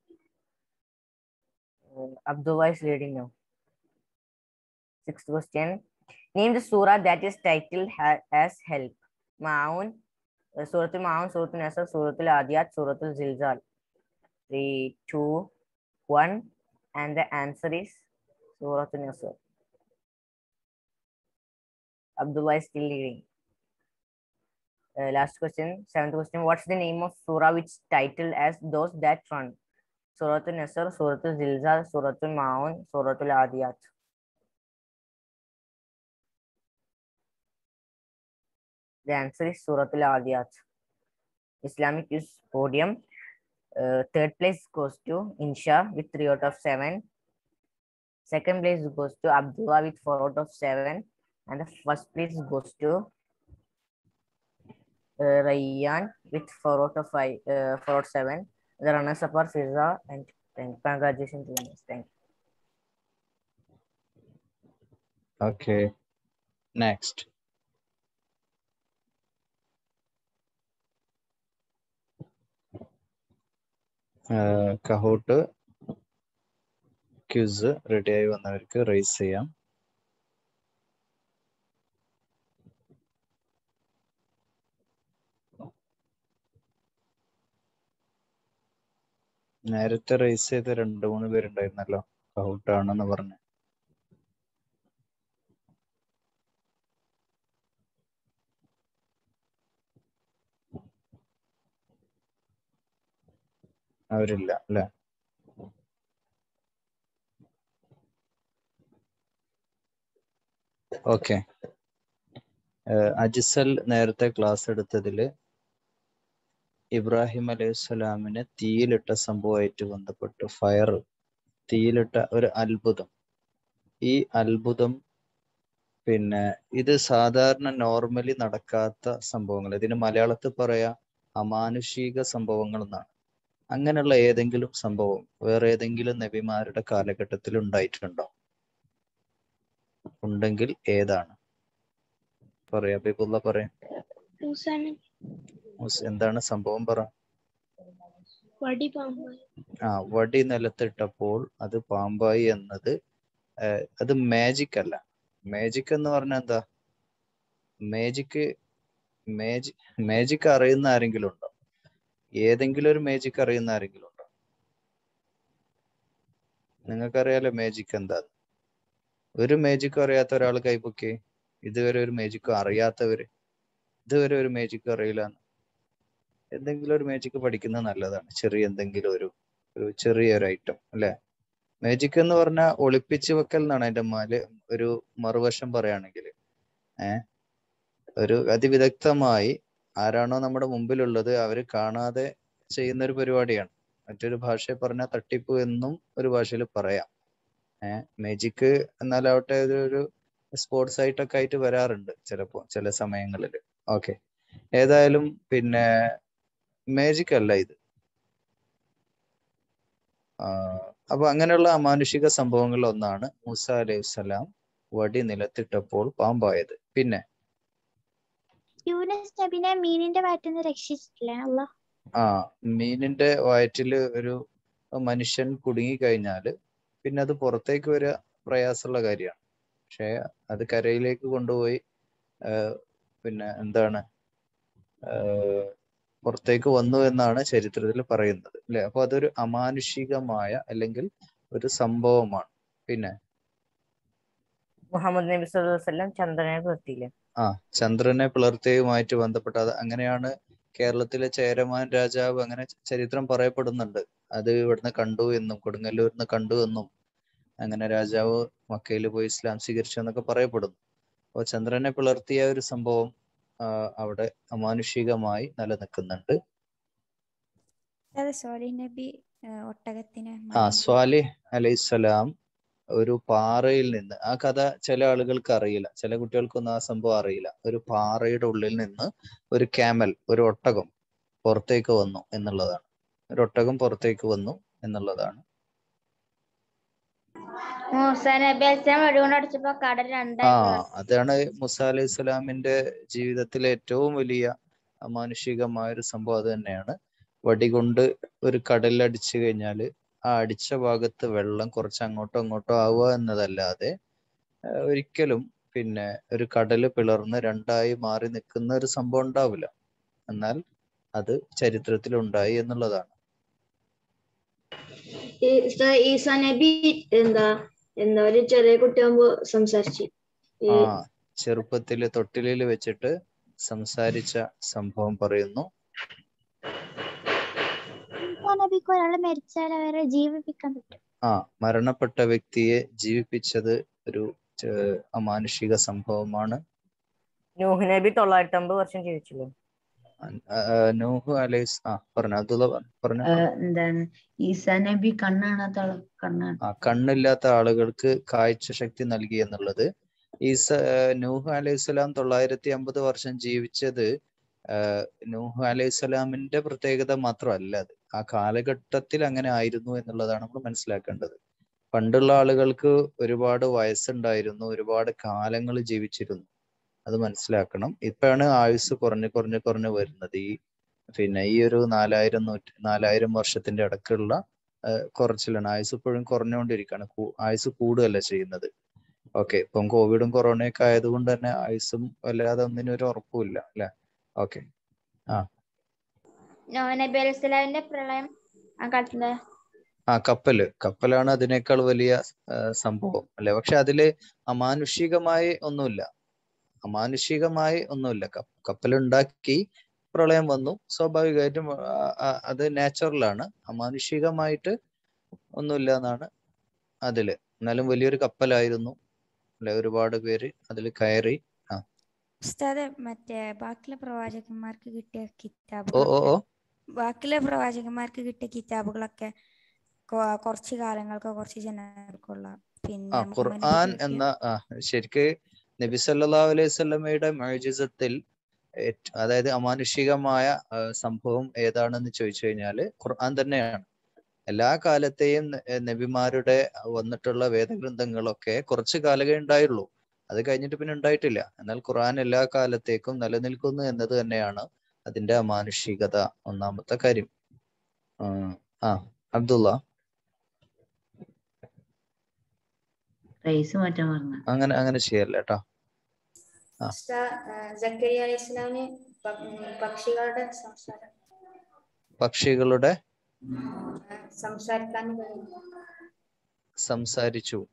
C: Uh, Abdullah is leading now. Sixth question. Name the surah that is titled ha- as Help. Ma'un, uh, Suratul Ma'un, Suratul Nasr, Suratul Adiyat, Suratul Zilzal. Three, two, one. And the answer is Suratul Nasr. Abdullah is still leading. Uh, last question, seventh question. What's the name of surah which titled as those that run? Suratul Nasr, Suratul Zilzal, Suratul Ma'un, Suratul Adiyat. The answer is Suratul Adiyat. Islamic is podium. Uh, third place goes to Insha with 3 out of 7. Second place goes to Abdullah with 4 out of 7. And the first place goes to uh, Rayyan with 4 out of 5, uh, 4 out of 7. The runners up are Fiza and and congratulations to them. Thank you.
B: Okay. Next. Kahoot quiz റെഡിയായി വന്നവർക്ക് raise ചെയ്യാം നേരത്തെ raise ചെയ്ത രണ്ട് മൂന്ന് പേരുണ്ടായിരുന്നല്ലോ കഹൂട്ട് ആണെന്ന് പറഞ്ഞു അവരില്ല അല്ലെ ഓക്കെ അജിസൽ നേരത്തെ ക്ലാസ് എടുത്തതില് ഇബ്രാഹിം അലൈഹി സ്വലാമിനെ തീയിലിട്ട സംഭവമായിട്ട് ബന്ധപ്പെട്ട് ഫയർ തീയിലിട്ട ഒരു അത്ഭുതം ഈ അത്ഭുതം പിന്നെ ഇത് സാധാരണ നോർമലി നടക്കാത്ത സംഭവങ്ങൾ ഇതിന് മലയാളത്തിൽ പറയാ അമാനുഷിക സംഭവങ്ങൾ എന്നാണ് അങ്ങനെയുള്ള ഏതെങ്കിലും സംഭവം വേറെ ഏതെങ്കിലും നബിമാരുടെ കാലഘട്ടത്തിൽ ഉണ്ടായിട്ടുണ്ടോ ഉണ്ടെങ്കിൽ ഏതാണ് പറയാ ബിബുള്ള പറയാം
F: മൂസാ നബി
B: മുസ് എന്താണ് സംഭവം പറ
F: വടി പാമ്പ്
B: ആ വടി നിലത്തിട്ടപ്പോൾ അത് പാമ്പായി എന്നത് ഏർ, അത് മാജിക് അല്ല മാജിക് എന്ന് പറഞ്ഞാൽ എന്താ മാജിക് മാജിക് മാജിക് അറിയുന്ന ആരെങ്കിലും ഉണ്ടോ ഏതെങ്കിലും ഒരു മാജിക് അറിയുന്ന ആരെങ്കിലും ഉണ്ടോ നിങ്ങൾക്കറിയാലോ മാജിക് എന്താ ഒരു മാജിക്കും അറിയാത്ത ഒരാൾ കൈപ്പൊക്കെ ഇതുവരെ ഒരു മാജിക്കും അറിയാത്തവര് ഇതുവരെ ഒരു മാജിക്കും അറിയില്ല എന്തെങ്കിലും ഒരു മാജിക് പഠിക്കുന്നത് നല്ലതാണ് ചെറിയ എന്തെങ്കിലും ഒരു ഒരു ചെറിയൊരു ഐറ്റം അല്ലെ മാജിക് എന്ന് പറഞ്ഞാൽ ഒളിപ്പിച്ച് വെക്കൽ എന്നാണ് അതിന്റെ മാല് ഒരു മറുവശം പറയുകയാണെങ്കിൽ ഏഹ് ഒരു അതിവിദഗ്ധമായി ആരാണോ നമ്മുടെ മുമ്പിലുള്ളത് അവര് കാണാതെ ചെയ്യുന്ന ഒരു പരിപാടിയാണ് മറ്റൊരു ഭാഷയിൽ പറഞ്ഞാൽ തട്ടിപ്പ് എന്നും ഒരു ഭാഷയിൽ പറയാം ഏഹ് മാജിക് എന്നാലാവട്ടെ ഇത് ഒരു സ്പോർട്സ് ആയിട്ടൊക്കെ ആയിട്ട് വരാറുണ്ട് ചിലപ്പോ ചില സമയങ്ങളിൽ ഓക്കെ ഏതായാലും പിന്നെ മാജിക് അല്ല ഇത് ആ, അപ്പൊ അങ്ങനെയുള്ള അമാനുഷിക സംഭവങ്ങളിൽ ഒന്നാണ് മൂസ അലൈഹി സ്വലാം വടി നിലത്തിട്ടപ്പോൾ പാമ്പായത് പിന്നെ
A: യൂനസ് നബിനെ മീനിന്റെ വയറ്റിൽ നിന്ന് രക്ഷിച്ചിട്ടില്ലേ അല്ല
B: ആ മീനിന്റെ വയറ്റില് ഒരു മനുഷ്യൻ കുടുങ്ങി കഴിഞ്ഞാല് പിന്നെ അത് പുറത്തേക്ക് വരിക പ്രയാസമുള്ള കാര്യമാണ് പക്ഷെ അത് കരയിലേക്ക് കൊണ്ടുപോയി ആ, പിന്നെ എന്താണ് ആ, പുറത്തേക്ക് വന്നു എന്നാണ് ചരിത്രത്തിൽ പറയുന്നത് അല്ലെ അപ്പൊ അതൊരു അമാനുഷികമായ അല്ലെങ്കിൽ ഒരു സംഭവമാണ് പിന്നെ
C: മുഹമ്മദ് നബി സല്ലല്ലാഹു അലൈഹി വസല്ലം ചന്ദ്രനെ നിർത്തിയില്ലേ
B: ആ ചന്ദ്രനെ പിളർത്തിയുമായിട്ട് ബന്ധപ്പെട്ട അത് അങ്ങനെയാണ് കേരളത്തിലെ ചേരമാൻ രാജാവ് അങ്ങനെ ചരിത്രം പറയപ്പെടുന്നുണ്ട് അത് ഇവിടുന്ന് കണ്ടു എന്നും കൊടുങ്ങല്ലൂരിന്ന് കണ്ടു എന്നും അങ്ങനെ രാജാവ് മക്കയിൽ പോയി ഇസ്ലാം സ്വീകരിച്ചു എന്നൊക്കെ പറയപ്പെടുന്നു അപ്പോൾ ചന്ദ്രനെ പിളർത്തിയ ഒരു സംഭവം ആ, അവിടെ അമാനുഷികമായി നിലനിൽക്കുന്നുണ്ട്
D: അതെ സോറി നബി ആ, ഒട്ടകത്തിന്
B: ആ
D: മരം
B: സ്വാലിഹ് അലൈഹിസ്സലാം ഒരു പാറയിൽ നിന്ന് ആ കഥ ചില ആളുകൾക്ക് അറിയില്ല ചില കുട്ടികൾക്കൊന്നും ആ സംഭവം അറിയില്ല ഒരു പാറയുടെ ഉള്ളിൽ നിന്ന് ഒരു ക്യാമൽ ഒരു ഒട്ടകം പുറത്തേക്ക് വന്നു എന്നുള്ളതാണ് ഒരു ഒട്ടകം പുറത്തേക്ക് വന്നു എന്നുള്ളതാണ്
A: മൂസ നബി അലിസ്ലാം വെടികൊണ്ട് അടിച്ചപ്പോ കടൽ
B: ആ
A: രണ്ടായി പിളർന്നു.
B: അതാണ് മുസ അലൈഹി സ്വലാമിന്റെ ജീവിതത്തിലെ ഏറ്റവും വലിയ അമാനുഷികമായ ഒരു സംഭവം അത് തന്നെയാണ് വടികൊണ്ട് ഒരു കടലിൽ അടിച്ചു കഴിഞ്ഞാല് ആ അടിച്ച ഭാഗത്ത് വെള്ളം കുറച്ച് അങ്ങോട്ടോ ഇങ്ങോട്ടോ ആവുക എന്നതല്ലാതെ ആ, ഒരിക്കലും പിന്നെ ഒരു കടല് പിളർന്ന് രണ്ടായി മാറി നിൽക്കുന്ന ഒരു സംഭവം ഉണ്ടാവില്ല എന്നാൽ അത് ചരിത്രത്തിൽ ഉണ്ടായി എന്നുള്ളതാണ്
G: ഈ ഉസ്താദ് ഈസാ നബി എന്താ എന്താ ഒരു ചെറിയ കുട്ടിയാകുമ്പോ സംസാരിച്ചു ഈ
B: ആ ചെറുപ്പത്തില് തൊട്ടിലിൽ വെച്ചിട്ട് സംസാരിച്ച സംഭവം പറയുന്നു
D: നബിക്ക് ഒരാൾ മരിച്ചാൽ അവരെ ജീവിപ്പിക്കാൻ പറ്റും
B: ആ മരണപ്പെട്ട വ്യക്തിയെ ജീവിപ്പിച്ചത് ഒരു ചെ- അമാനുഷിക സംഭവമാണ്
C: നൂഹ് നബി തൊള്ളായിരത്തി അമ്പത് വർഷം ജീവിച്ചില്ലേ
B: ആ, ആ, നൂഹ് അലൈസ് ആ പറഞ്ഞു അബ്ദുള്ള പറ- പറഞ്ഞു
H: ഏഹ് എന്താണ് ഈസാ നബി കണ്ണാണാത്ത ആള് കണ്ണാണ്
B: ആ കണ്ണില്ലാത്ത ആളുകൾക്ക് കാഴ്ച ശക്തി നൽകി എന്നുള്ളത് ഈസ ആ, നൂഹ് അലൈഹി സ്വലാം തൊള്ളായിരത്തി അമ്പത് വർഷം ജീവിച്ചത് ആ, നൂഹ് അലൈഹി സ്വലാമിന്റെ പ്രത്യേകത മാത്രമല്ല അത് ആ കാലഘട്ടത്തിൽ അങ്ങനെ ആയിരുന്നു എന്നുള്ളതാണ് നമ്മൾ മനസ്സിലാക്കേണ്ടത് പണ്ടുള്ള ആളുകൾക്ക് ഒരുപാട് വയസ്സുണ്ടായിരുന്നു ഒരുപാട് കാലങ്ങൾ ജീവിച്ചിരുന്നു അത് മനസ്സിലാക്കണം ഇപ്പോഴാണ് ആയുസ് കുറഞ്ഞ് കുറഞ്ഞ് കുറഞ്ഞ് വരുന്നത് ഈ പിന്നെ ഈ ഒരു നാലായിരം നൂറ്റി നാലായിരം വർഷത്തിന്റെ ഇടക്കുള്ള ഏഹ് കുറച്ചിലാണ് ആയുസ് ഇപ്പോഴും കുറഞ്ഞുകൊണ്ടിരിക്കുകയാണ് കൂ- ആയുസ് കൂടുകയല്ല ചെയ്യുന്നത് ഓക്കെ ഇപ്പം കോവിഡും കൊറോണയൊക്കെ ആയതുകൊണ്ട് തന്നെ ആയുസും വല്ലാതെ ഒന്നിനും ഒരു ഉറപ്പുമില്ല അല്ലെ ഓക്കെ
A: നോഹ് നബി അലിസ്ലാമിന്റെ പ്രളയം ആ കാലത്തിന്റെ
B: ആ കപ്പല് കപ്പലാണ് അതിനേക്കാൾ വലിയ ആ, സംഭവം അല്ലെ പക്ഷെ അതില് അമാനുഷികമായി ഒന്നുമില്ല അമാനുഷികമായി ഒന്നുമില്ല കപ്പ കപ്പലുണ്ടാക്കി പ്രളയം വന്നു സ്വാഭാവികമായിട്ടും ആ, ആ, അത് നാച്ചുറലാണ് അമാനുഷികമായിട്ട് ഒന്നുമില്ല എന്നാണ് അതില് എന്നാലും വലിയൊരു കപ്പലായിരുന്നു അല്ലെ ഒരുപാട് പേര് അതിൽ കയറി ആ
D: ഉസ്താദ് മറ്റേ ബാക്കിയുള്ള പ്രവാചകന്മാർക്ക് കിട്ടിയ
B: ഓ ഓ
D: കിതാബുകളൊക്കെ
B: ഓ
D: ബാക്കിയുള്ള പ്രവാചകന്മാർക്ക് കിട്ടിയ കിതാബുകളൊക്കെ കൊ- കുറച്ച് കാലങ്ങൾക്കോ കുറച്ച് ജനങ്ങൾക്കുള്ള
B: ആ
D: പിന്നെ മുഹമ്മദ്
B: ഖുർആൻ
D: നബിക്ക്
B: എന്ന ആ ശരിക്ക് നബി സല്ലല്ലാഹു അലൈഹി വസല്ലമയുടെ മഅ്ജിസത്തിൽ ഏറ്റ- അതായത് അമാനുഷികമായ ആ, സംഭവം ഏതാണെന്ന് ചോദിച്ചു കഴിഞ്ഞാല് ഖുർആൻ തന്നെയാണ് എല്ലാ കാലത്തെയും ന- ഏ, നബിമാരുടെ വന്നിട്ടുള്ള വേദഗ്രന്ഥങ്ങളൊക്കെ കുറച്ച് കാലമേ ഉണ്ടായുള്ളൂ അത് കഴിഞ്ഞിട്ട് പിന്നെ ഉണ്ടായിട്ടില്ല എന്നാൽ ഖുർആൻ എല്ലാ കാലത്തേക്കും നിലനിൽക്കുന്നു എന്നത് തന്നെയാണ് അതിന്റെ അമാനുഷികത ഒന്നാമത്തെ കാര്യം ആ ആ, അബ്ദുള്ള
H: റൈസ് മാറ്റാൻ പറഞ്ഞ
B: അങ്ങനെ അങ്ങനെ ചെയ്യല്ല കേട്ടോ ആ.
I: സക്കരിയ അലൈഹി ഇസ്ലാമിന് പക്ഷികളുടെ സംസാരം
B: പക്ഷികളുടെ
I: സംസാരിക്കാൻ കഴിയും
B: സംസാരിച്ചു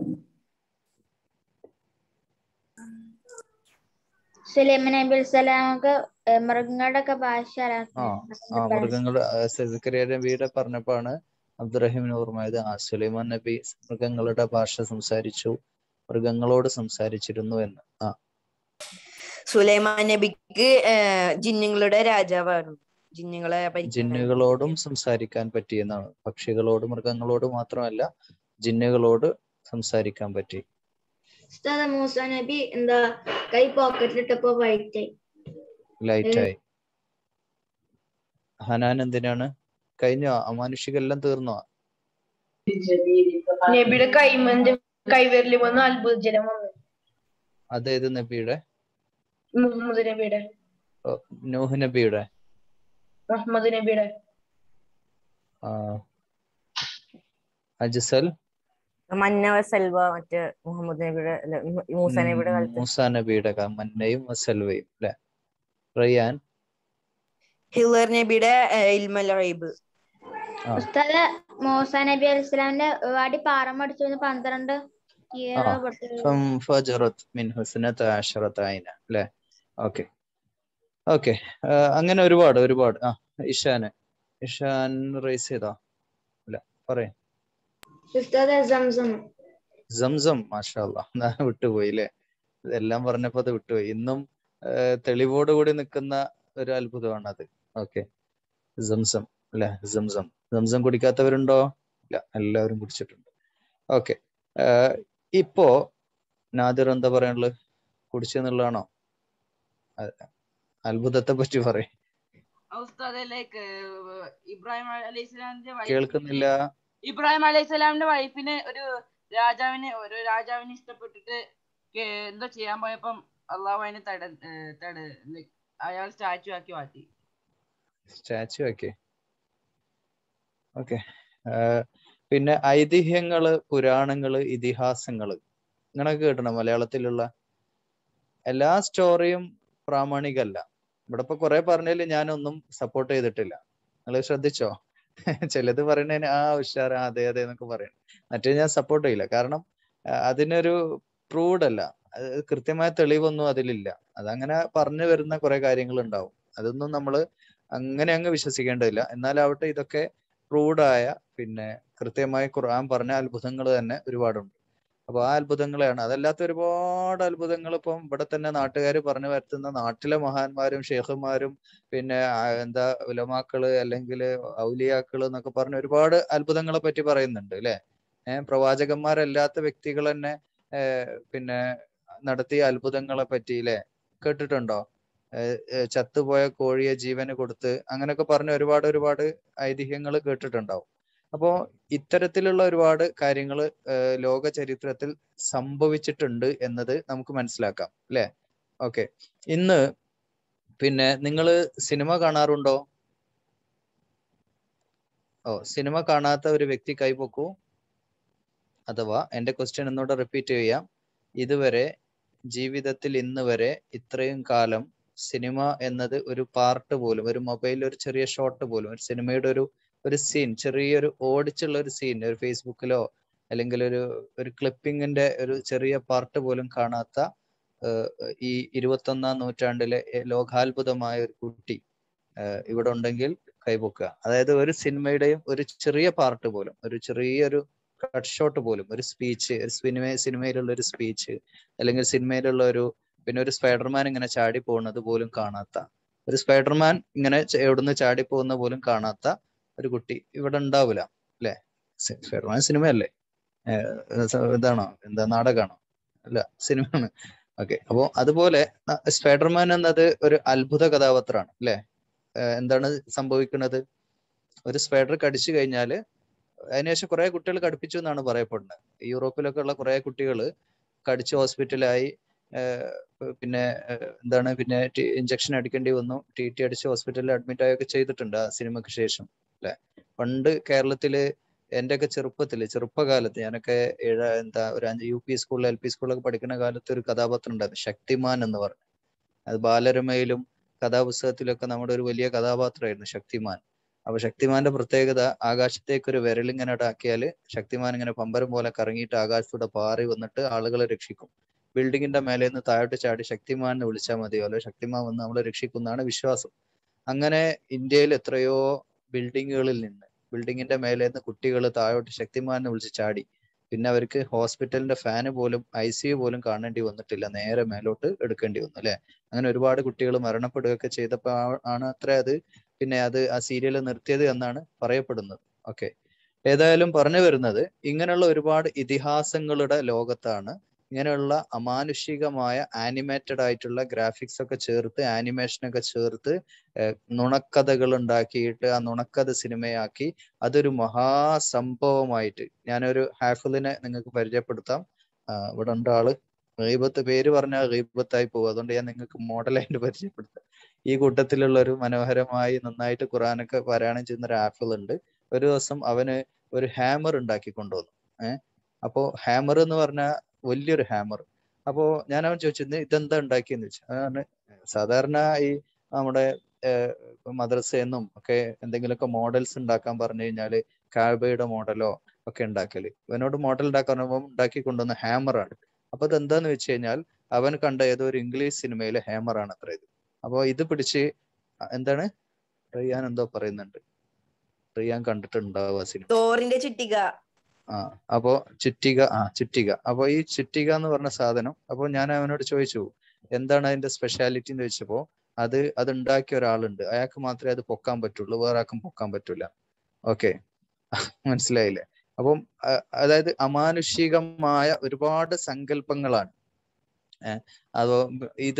A: സുലൈമാൻ നബി അലിസ്ലാമക്ക് മൃഗങ്ങളുടെ ഒക്കെ ഭാഷ
B: ആ
A: അറിയാം
B: ആ മൃഗങ്ങളുടെ സെക്രട്ടറി നബിയുടെ പറഞ്ഞപ്പോഴാണ് അബ്ദുറഹിമിന് ഓർമ്മയത് ആ സുലൈമാൻ നബി മൃഗങ്ങളുടെ ഭാഷ സംസാരിച്ചു മൃഗങ്ങളോട് സംസാരിച്ചിരുന്നു എന്ന് ആ
J: സുലൈമാൻ നബിക്ക് ഏഹ്, ജിന്നുകളുടെ രാജാവായിരുന്നു ജിന്നുകളെ ഭരിക്കാൻ
B: ജിന്നുകളോടും സംസാരിക്കാൻ പറ്റിയെന്നാണ് പക്ഷികളോട് മൃഗങ്ങളോട് മാത്രമല്ല ജിന്നുകളോട് സംസാരിക്കാൻ പറ്റി
G: ഉസ്താദ് മൂസ നബി എന്താ കൈ പോക്കറ്റിലിട്ടപ്പോ വൈറ്റ് ആയി
B: ലൈറ്റായി ഹനാൻ എന്തിനാണ് കഴിഞ്ഞോ അമാനുഷികെല്ലാം തീർന്നോ
K: നബിയുടെ കൈമന്റെ കൈവിരലിൽ വന്ന് അത്ഭുതജലം വന്നു
B: അതേത് നബിയുടെ
K: മുഹമ്മദ് നബിയുടെ
B: ഓ, നൂഹ് നബിയുടെ
K: മുഹമ്മദ് നബിയുടെ
B: ആ അജ്സൽ
C: മന്ന സെൽവ മറ്റേ മുഹമ്മദ് നബിയുടെ അല്ല മൂ- മൂസ നബിയുടെ കാലത്ത്
B: മൂസ നബിയുടെ ക- മന്നയും സൽവയും അല്ലെ റയ്യാൻ
J: ഹിളർ നബിയുടെ ഏഹ്, ഇൽമൽ റൈബ്
B: ആ
A: ഉസ്താദ് മൂസ നബി അലിസ്ലാമിന്റെ വാടി പാറം അടിച്ചു വന്ന് പന്ത്രണ്ട്
B: ആ
A: ഈറ പൊട്ടി
B: ഫംഫജറത് മിൻ ഹുസ്നത അശറത ഐന അല്ലെ ഓക്കെ ഓക്കെ അങ്ങനെ ഒരുപാട് ഒരുപാട് ആ ഇഷാന് ഇഷാൻ റേസ് ചെയ്തോ അല്ല പറയ
G: ഉസ്താദ് സംസം
B: സംസം മാഷാല്ല വിട്ടുപോയി അല്ലേ ഇതെല്ലാം പറഞ്ഞപ്പോ അത് വിട്ടുപോയി ഇന്നും ആ, തെളിവോട് കൂടി നിൽക്കുന്ന ഒരു അത്ഭുതമാണ് അത് ഓക്കെ സംസം അല്ലെ സംസം സംസം കുടിക്കാത്തവരുണ്ടോ ഇല്ല എല്ലാവരും കുടിച്ചിട്ടുണ്ട് ഓക്കെ ഇപ്പോ നാദിർ എന്താ പറയാനുള്ളത് കുടിച്ചെന്നുള്ളതാണോ അ- അത്ഭുതത്തെ പറ്റി പറയും
L: ഉസ്താദെ ലൈക്ക് ഇബ്രാഹിം അലൈഹി സ്വലാമിന്റെ വൈഫ്
B: കേൾക്കുന്നില്ല
L: ഇബ്രാഹിം അലൈഹി സ്വലാമിന്റെ വൈഫിന് ഒരു രാജാവിന് ഒരു രാജാവിനെ ഇഷ്ടപ്പെട്ടിട്ട് കേ- എന്തോ ചെയ്യാൻ പോയപ്പം അള്ളാഹു അതിനെ തട ഏർ തട like അയാൾ സ്റ്റാച്ചു ആക്കി മാറ്റി
B: സ്റ്റാച്ചു ഒക്കെ ഓക്കെ പിന്നെ ഐതിഹ്യങ്ങള് പുരാണങ്ങള് ഇതിഹാസങ്ങള് ഇങ്ങനൊക്കെ കേട്ടണം മലയാളത്തിലുള്ള എല്ലാ സ്റ്റോറിയും പ്രാമാണികല്ല ഇവിടെ ഇപ്പൊ കുറെ പറഞ്ഞതിൽ ഞാനൊന്നും സപ്പോർട്ട് ചെയ്തിട്ടില്ല നിങ്ങൾ ശ്രദ്ധിച്ചോ ചിലത് പറയുന്നതിന് ആ ഉഷാർ ആ, അതെ അതെ എന്നൊക്കെ പറയണം മറ്റേ ഞാൻ സപ്പോർട്ട് ചെയ്യില്ല കാരണം ആ, അതിനൊരു പ്രൂവ്ഡ് അല്ല അത് കൃത്യമായ തെളിവൊന്നും അതിലില്ല അതങ്ങനെ പറഞ്ഞു വരുന്ന കുറെ കാര്യങ്ങൾ ഉണ്ടാവും അതൊന്നും നമ്മൾ അങ്ങനെ അങ്ങ് വിശ്വസിക്കേണ്ടതില്ല എന്നാലാവട്ടെ ഇതൊക്കെ പ്രൂവ്ഡ് ആയ പിന്നെ കൃത്യമായി ഖുർആൻ പറഞ്ഞ അത്ഭുതങ്ങൾ തന്നെ ഒരുപാടുണ്ട് അപ്പൊ ആ അത്ഭുതങ്ങളെയാണ് അതല്ലാത്ത ഒരുപാട് അത്ഭുതങ്ങൾ ഇപ്പം ഇവിടെ തന്നെ നാട്ടുകാർ പറഞ്ഞു വരുത്തുന്ന നാട്ടിലെ മഹാന്മാരും ഷേഖുമാരും പിന്നെ ആ എന്താ ഉലമാക്കള് അല്ലെങ്കിൽ ഔലിയാക്കള് എന്നൊക്കെ പറഞ്ഞ ഒരുപാട് അത്ഭുതങ്ങളെ പറ്റി പറയുന്നുണ്ട് അല്ലെ ഏഹ് പ്രവാചകന്മാരല്ലാത്ത വ്യക്തികൾ തന്നെ ഏഹ് പിന്നെ നടത്തിയ അത്ഭുതങ്ങളെ പറ്റി ല്ലേ കേട്ടിട്ടുണ്ടോ ഏഹ് ഏഹ് ചത്തുപോയ കോഴിയെ ജീവന് കൊടുത്ത് അങ്ങനെയൊക്കെ പറഞ്ഞ ഒരുപാട് ഒരുപാട് ഐതിഹ്യങ്ങൾ കേട്ടിട്ടുണ്ടാവും അപ്പോ ഇത്തരത്തിലുള്ള ഒരുപാട് കാര്യങ്ങൾ ലോക ചരിത്രത്തിൽ സംഭവിച്ചിട്ടുണ്ട് എന്നത് നമുക്ക് മനസ്സിലാക്കാം അല്ലെ ഓക്കെ ഇന്ന് പിന്നെ നിങ്ങൾ സിനിമ കാണാറുണ്ടോ ഓ സിനിമ കാണാത്ത ഒരു വ്യക്തി കൈപൊക്കൂ അഥവാ എന്റെ ക്വസ്റ്റ്യൻ ഒന്നുകൂടെ റിപ്പീറ്റ് ചെയ്യാം ഇതുവരെ ജീവിതത്തിൽ ഇന്ന് വരെ ഇത്രയും കാലം സിനിമ എന്നത് ഒരു പാർട്ട് പോലും ഒരു മൊബൈലിൽ ഒരു ചെറിയ ഷോട്ട് പോലും ഒരു സിനിമയുടെ ഒരു ഒരു സീൻ ചെറിയൊരു ഓടിച്ചുള്ള ഒരു സീൻ ഒരു ഫേസ്ബുക്കിലോ അല്ലെങ്കിൽ ഒരു ഒരു ക്ലിപ്പിങ്ങിന്റെ ഒരു ചെറിയ പാർട്ട് പോലും കാണാത്ത ഏഹ്, ഈ ഇരുപത്തൊന്നാം നൂറ്റാണ്ടിലെ ഏ- ലോകാത്ഭുതമായ ഒരു കുട്ടി ഏഹ്, ഇവിടെ ഉണ്ടെങ്കിൽ കൈപൊക്കുക അതായത് ഒരു സിനിമയുടെയും ഒരു ചെറിയ പാർട്ട് പോലും ഒരു ചെറിയൊരു കട്ട് ഷോട്ട് പോലും ഒരു സ്പീച്ച് ഒരു സിനിമ സിനിമയിലുള്ള ഒരു സ്പീച്ച് അല്ലെങ്കിൽ സിനിമയിലുള്ള ഒരു പിന്നെ ഒരു സ്പൈഡർമാൻ ഇങ്ങനെ ചാടി പോകുന്നത് പോലും കാണാത്ത ഒരു സ്പൈഡർമാൻ ഇങ്ങനെ ച- എവിടുന്ന് ചാടി പോകുന്ന പോലും കാണാത്ത ഒരു കുട്ടി ഇവിടെ ഉണ്ടാവില്ല അല്ലെ സ്പൈഡർമാൻ സിനിമയല്ലേ ഏഹ് സ- ഇതാണോ എന്താ നാടകമാണോ അല്ല സിനിമയാണ് ഓക്കെ അപ്പോ അതുപോലെ ന- സ്പൈഡർമാൻ എന്നത് ഒരു അത്ഭുത കഥാപാത്രമാണ് അല്ലെ എന്താണ് സംഭവിക്കുന്നത് ഒരു സ്പൈഡർ കടിച്ചു കഴിഞ്ഞാല് അതിനുശേഷം കുറെ കുട്ടികൾ കടുപ്പിച്ചു എന്നാണ് പറയപ്പെടുന്നത് യൂറോപ്പിലൊക്കെ ഉള്ള കുറെ കുട്ടികൾ കടിച്ച് ഹോസ്പിറ്റലായി പിന്നെ ഏഹ് എന്താണ് പിന്നെ ഇഞ്ചക്ഷൻ അടിക്കേണ്ടി വന്നു ടി ടി അടിച്ച് ഹോസ്പിറ്റലിൽ അഡ്മിറ്റ് ആയൊക്കെ ചെയ്തിട്ടുണ്ട് ആ സിനിമയ്ക്ക് ശേഷം അല്ലെ പണ്ട് കേരളത്തില് എൻ്റെ ഒക്കെ ചെറുപ്പത്തില് ചെറുപ്പകാലത്ത് ഞാനൊക്കെ ഏഴ എന്താ ഒരു അഞ്ച് യു പി സ്കൂളിൽ എൽ പി സ്കൂളിലൊക്കെ പഠിക്കുന്ന കാലത്ത് ഒരു കഥാപാത്രം ഉണ്ടായിരുന്നു ശക്തിമാൻ എന്ന് പറഞ്ഞു അത് ബാലരമയിലും കഥാപുസ്തകത്തിലൊക്കെ നമ്മുടെ ഒരു വലിയ കഥാപാത്രമായിരുന്നു ശക്തിമാൻ അപ്പൊ ശക്തിമാന്റെ പ്രത്യേകത ആകാശത്തേക്ക് ഒരു വിരലിങ്ങനെ ഇടാക്കിയാല് ശക്തിമാൻ ഇങ്ങനെ പമ്പരം പോലെ കറങ്ങിയിട്ട് ആകാശത്തൂടെ പാറി വന്നിട്ട് ആളുകളെ രക്ഷിക്കും ബിൽഡിങ്ങിന്റെ മേലെ നിന്ന് താഴോട്ട് ചാടി ശക്തിമാൻ എന്ന് വിളിച്ചാൽ മതിയോ അല്ലെ ശക്തിമാൻ വന്ന് നമ്മളെ രക്ഷിക്കുന്നതാണ് വിശ്വാസം അങ്ങനെ ഇന്ത്യയിൽ എത്രയോ ബിൽഡിങ്ങുകളിൽ നിന്ന് ബിൽഡിങ്ങിന്റെ മേലെ നിന്ന് കുട്ടികൾ താഴോട്ട് ശക്തിമാൻ എന്ന് വിളിച്ച് ചാടി പിന്നെ അവർക്ക് ഹോസ്പിറ്റലിന്റെ ഫാന് പോലും ഐ സി യു പോലും കാണേണ്ടി വന്നിട്ടില്ല നേരെ മേലോട്ട് എടുക്കേണ്ടി വന്നു അല്ലെ അങ്ങനെ ഒരുപാട് കുട്ടികൾ മരണപ്പെടുകയൊക്കെ ചെയ്തപ്പോ ആ- ആണ് അത്ര അത് പിന്നെ അത് ആ സീരിയൽ നിർത്തിയത് എന്നാണ് പറയപ്പെടുന്നത് ഓക്കെ ഏതായാലും പറഞ്ഞു വരുന്നത് ഇങ്ങനെയുള്ള ഒരുപാട് ഇതിഹാസങ്ങളുടെ ലോകത്താണ് ഇങ്ങനെയുള്ള അമാനുഷികമായ ആനിമേറ്റഡ് ആയിട്ടുള്ള ഗ്രാഫിക്സ് ഒക്കെ ചേർത്ത് ആനിമേഷൻ ഒക്കെ ചേർത്ത് ഏഹ് നുണക്കഥകൾ ഉണ്ടാക്കിയിട്ട് ആ നുണക്കഥ സിനിമയാക്കി അതൊരു മഹാസംഭവമായിട്ട് ഞാനൊരു ഹാഫിലിനെ നിങ്ങൾക്ക് പരിചയപ്പെടുത്താം ആ, ഇവിടെ ഉണ്ട് ആള് ഗീബത്ത് പേര് പറഞ്ഞാൽ ഗീബത്തായി പോകും അതുകൊണ്ട് ഞാൻ നിങ്ങൾക്ക് മോഡലായിട്ട് പരിചയപ്പെടുത്താം ഈ കൂട്ടത്തിലുള്ള ഒരു മനോഹരമായി നന്നായിട്ട് ഖുറാനൊക്കെ പാരായണം ചെയ്യുന്ന ഒരു ആഫിൽ ഉണ്ട് ഒരു ദിവസം അവന് ഒരു ഹാമർ ഉണ്ടാക്കി കൊണ്ടുവന്നു ഏഹ് അപ്പോ ഹാമർ എന്ന് പറഞ്ഞാൽ വലിയൊരു ഹാമർ അപ്പോ ഞാൻ അവൻ ചോദിച്ചിരുന്നു ഇതെന്താ ഉണ്ടാക്കിയെന്ന് ചോദിച്ചു അതാണ് സാധാരണ ഈ നമ്മുടെ ഏഹ് മദ്രസയെന്നും ഒക്കെ എന്തെങ്കിലുമൊക്കെ മോഡൽസ് ഉണ്ടാക്കാൻ പറഞ്ഞു കഴിഞ്ഞാല് കാബയുടെ മോഡലോ ഒക്കെ ഉണ്ടാക്കല് ഇവനോട് മോഡൽ ഉണ്ടാക്കാൻ പറയുമ്പോൾ ഉണ്ടാക്കി കൊണ്ടുവന്ന ഹാമറാണ് അപ്പൊ ഇത് എന്താന്ന് വെച്ച് കഴിഞ്ഞാൽ അവൻ കണ്ട ഏതോ ഒരു ഇംഗ്ലീഷ് സിനിമയിലെ ഹാമറാണ് അത്ര ഇത് അപ്പൊ ഇത് പിടിച്ച് അ- എന്താണ് റിയാൻ എന്തോ പറയുന്നുണ്ട് റിയാൻ കണ്ടിട്ടുണ്ടാവുക സിനിമ
J: തോറിന്റെ ചുറ്റിക
B: ആ അപ്പോ ചുറ്റിക ആ ചുറ്റിക അപ്പൊ ഈ ചുറ്റിക എന്ന് പറഞ്ഞ സാധനം അപ്പൊ ഞാൻ അവനോട് ചോദിച്ചു എന്താണ് അതിന്റെ സ്പെഷ്യാലിറ്റി എന്ന് ചോദിച്ചപ്പോ അത് അത് ഉണ്ടാക്കിയ ഒരാളുണ്ട് അയാൾക്ക് മാത്രമേ അത് പൊക്കാൻ പറ്റുള്ളൂ വേറെ ആർക്കും പൊക്കാൻ പറ്റൂല ഓക്കെ മനസ്സിലായില്ലേ അപ്പം അ- അതായത് അമാനുഷികമായ ഒരുപാട് സങ്കല്പങ്ങളാണ് ഏഹ് അതോ ഇത്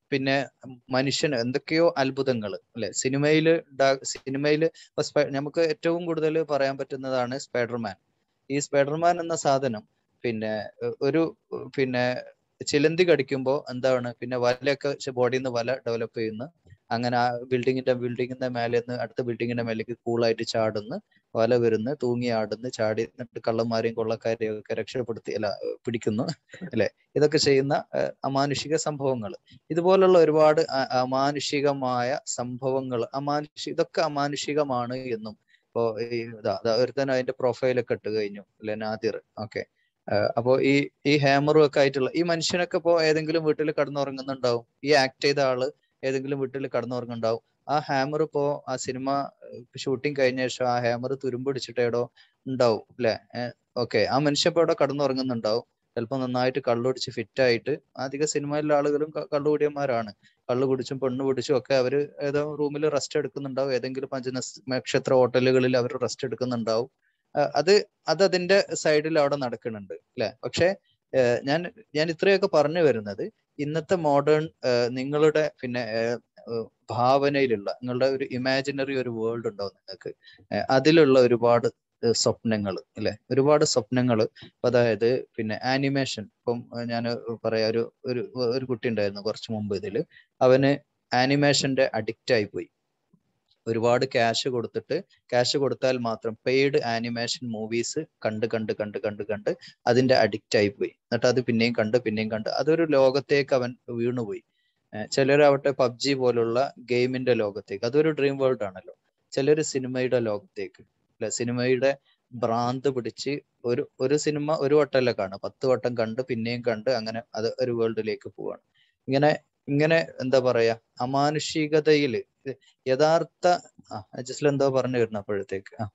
B: പിന്നെ മനുഷ്യന് എന്തൊക്കെയോ അത്ഭുതങ്ങൾ അല്ലെ സിനിമയിൽ സിനിമയിൽ നമുക്ക് ഏറ്റവും കൂടുതൽ പറയാൻ പറ്റുന്നതാണ് സ്പൈഡർമാൻ ഈ സ്പൈഡർമാൻ എന്ന സാധനം പിന്നെ ഏർ ഒരു ഏർ പിന്നെ ചിലന്തി കടിക്കുമ്പോൾ എന്താണ് പിന്നെ വലയൊക്കെ ബോഡിയിൽ നിന്ന് വല ഡെവലപ്പ് ചെയ്യുന്നു അങ്ങനെ ആ ബിൽഡിങ്ങിന്റെ ബിൽഡിങ്ങിന്റെ മേലെ നിന്ന് അടുത്ത ബിൽഡിങ്ങിന്റെ മേലേക്ക് കൂളായിട്ട് ചാടുന്നു വല വരുന്നു തൂങ്ങി ആടുന്നു ചാടി എന്നിട്ട് കള്ളന്മാരെയും കൊള്ളക്കാരെയും ഒക്കെ രക്ഷപ്പെടുത്തി അല്ല ഏർ പിടിക്കുന്നു അല്ലെ ഇതൊക്കെ ചെയ്യുന്ന ഏർ അമാനുഷിക സംഭവങ്ങൾ ഇതുപോലുള്ള ഒരുപാട് അ- അമാനുഷികമായ സംഭവങ്ങൾ അമാനുഷി ഇതൊക്കെ അമാനുഷികമാണ് എന്നും ഇപ്പോ ഈ ഇതാ ഇതാ ഒരുത്തൻ അതിന്റെ പ്രൊഫൈലൊക്കെ ഇട്ട് കഴിഞ്ഞു അല്ലെ നാദിർ ഓക്കെ അപ്പോ ഈ ഈ ഹാമറും ഒക്കെ ആയിട്ടുള്ള ഈ മനുഷ്യനൊക്കെ ഇപ്പോ ഏതെങ്കിലും വീട്ടിൽ കടന്നുറങ്ങുന്നുണ്ടാവും ഈ ആക്ട് ചെയ്ത ആള് ഏതെങ്കിലും വീട്ടിൽ കടന്നുറങ്ങുന്നുണ്ടാവും ആ ഹാമർ ഇപ്പോ ആ സിനിമ ഷൂട്ടിംഗ് കഴിഞ്ഞ ശേഷം ആ ഹാമർ തുരുമ്പിടിച്ചിട്ട് എവിടോ ഉണ്ടാവും അല്ലെ ഓക്കെ ആ മനുഷ്യൻ ഇപ്പൊ അവിടെ കടന്നുറങ്ങുന്നുണ്ടാവും ചിലപ്പോൾ നന്നായിട്ട് കള്ളുടിച്ച് ഫിറ്റ് ആയിട്ട് അധിക സിനിമയിലെ ആളുകളും ക- കള്ളുകൂടിയന്മാരാണ് കള്ളു കുടിച്ചും പെണ്ണ് പിടിച്ചും ഒക്കെ അവര് ഏതോ റൂമിൽ റെസ്റ്റ് എടുക്കുന്നുണ്ടാവും ഏതെങ്കിലും പഞ്ചനസ് നക്ഷത്ര ഹോട്ടലുകളിൽ അവർ റെസ്റ്റ് എടുക്കുന്നുണ്ടാവും ആ, അത് അത് അതിന്റെ സൈഡിൽ അവിടെ നടക്കുന്നുണ്ട് അല്ലെ പക്ഷെ ഏഹ് ഞാൻ ഞാൻ ഇത്രയൊക്കെ പറഞ്ഞു വരുന്നത് ഇന്നത്തെ മോഡേൺ നിങ്ങളുടെ പിന്നെ ഏഹ്, ഏഹ്, ഭാവനയിലുള്ള നിങ്ങളുടെ ഒരു ഇമാജിനറി ഒരു വേൾഡ് ഉണ്ടാവും നിങ്ങൾക്ക് ഏഹ്, അതിലുള്ള ഒരുപാട് സ്വപ്നങ്ങൾ അല്ലെ ഒരുപാട് സ്വപ്നങ്ങൾ അതായത് പിന്നെ ആനിമേഷൻ ഇപ്പം ഞാൻ പറയാ ഒരു ഒരു ഒരു കുട്ടി ഉണ്ടായിരുന്നു കുറച്ച് മുമ്പ് ഇതില് അവന് ആനിമേഷന്റെ അഡിക്റ്റ് ആയി പോയി ഒരുപാട് ക്യാഷ് കൊടുത്തിട്ട് ക്യാഷ് കൊടുത്താൽ മാത്രം പെയ്ഡ് ആനിമേഷൻ മൂവീസ് കണ്ട് കണ്ട് കണ്ട് കണ്ട് കണ്ട് അതിന്റെ അഡിക്റ്റ് ആയി പോയി എന്നിട്ട് അത് പിന്നെയും കണ്ട് പിന്നെയും കണ്ട് അതൊരു ലോകത്തേക്ക് അവൻ വീണുപോയി ഏഹ് ചിലരാവട്ടെ പബ്ജി പോലുള്ള ഗെയിമിന്റെ ലോകത്തേക്ക് അതൊരു ഡ്രീം വേൾഡ് ആണല്ലോ ചിലര് സിനിമയുടെ ലോകത്തേക്ക് അല്ലെ സിനിമയുടെ ഭ്രാന്ത് പിടിച്ച് ഒരു ഒരു സിനിമ ഒരു വട്ടമല്ല കാണുക പത്ത് വട്ടം കണ്ട് പിന്നെയും കണ്ട് അങ്ങനെ അത് ഒരു വേൾഡിലേക്ക് പോവാണ് ഇങ്ങനെ ഇങ്ങനെ എന്താ പറയാ അമാനുഷികതയില് യഥാർത്ഥ ആ ജസ്റ്റിൽ എന്തോ പറഞ്ഞു വരുന്നു അപ്പോഴത്തേക്ക് ആ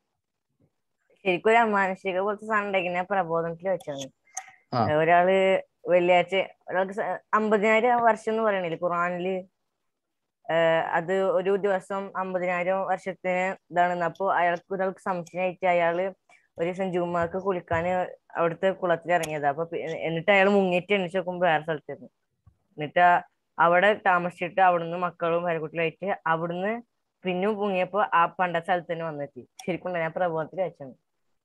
C: ശരിക്കും ഒരു അമാനുഷിക പോലത്തെ സാധനം ഉണ്ടാക്കി ഞാൻ പ്രബോധനത്തിൽ വെച്ചാണ്
B: ആ
C: ഒരാള് വെള്ളിയാഴ്ച ഒരാൾക്ക് സ- അമ്പതിനായിരം വർഷം എന്ന് പറയണില്ലേ ഖുറാനില് ഏഹ് അത് ഒരു ദിവസം അമ്പതിനായിരം വർഷത്തിന് ഇതാണെന്ന് അപ്പൊ അയാൾക്ക് ഒരാൾക്ക് സംശയമായിട്ട് അയാള് ഒരു ദിവസം ജുമാക്ക് കുളിക്കാൻ അവിടുത്തെ കുളത്തിൽ ഇറങ്ങിയത് അപ്പൊ പി- എന്നിട്ട് അയാൾ മുങ്ങിയിട്ട് എണീച്ച് നോക്കുമ്പോ വേറെ സ്ഥലത്തായിരുന്നു എന്നിട്ട് ആ- അവിടെ താമസിച്ചിട്ട് അവിടുന്ന് മക്കളും പേരക്കുട്ടികളായിട്ട് അവിടുന്ന് പിന്നും മുങ്ങിയപ്പോ ആ പണ്ട സ്ഥലത്ത് തന്നെ വന്നെത്തി ശരിക്കും ഞാൻ പ്രബോധനത്തിൽ വെച്ചാണ്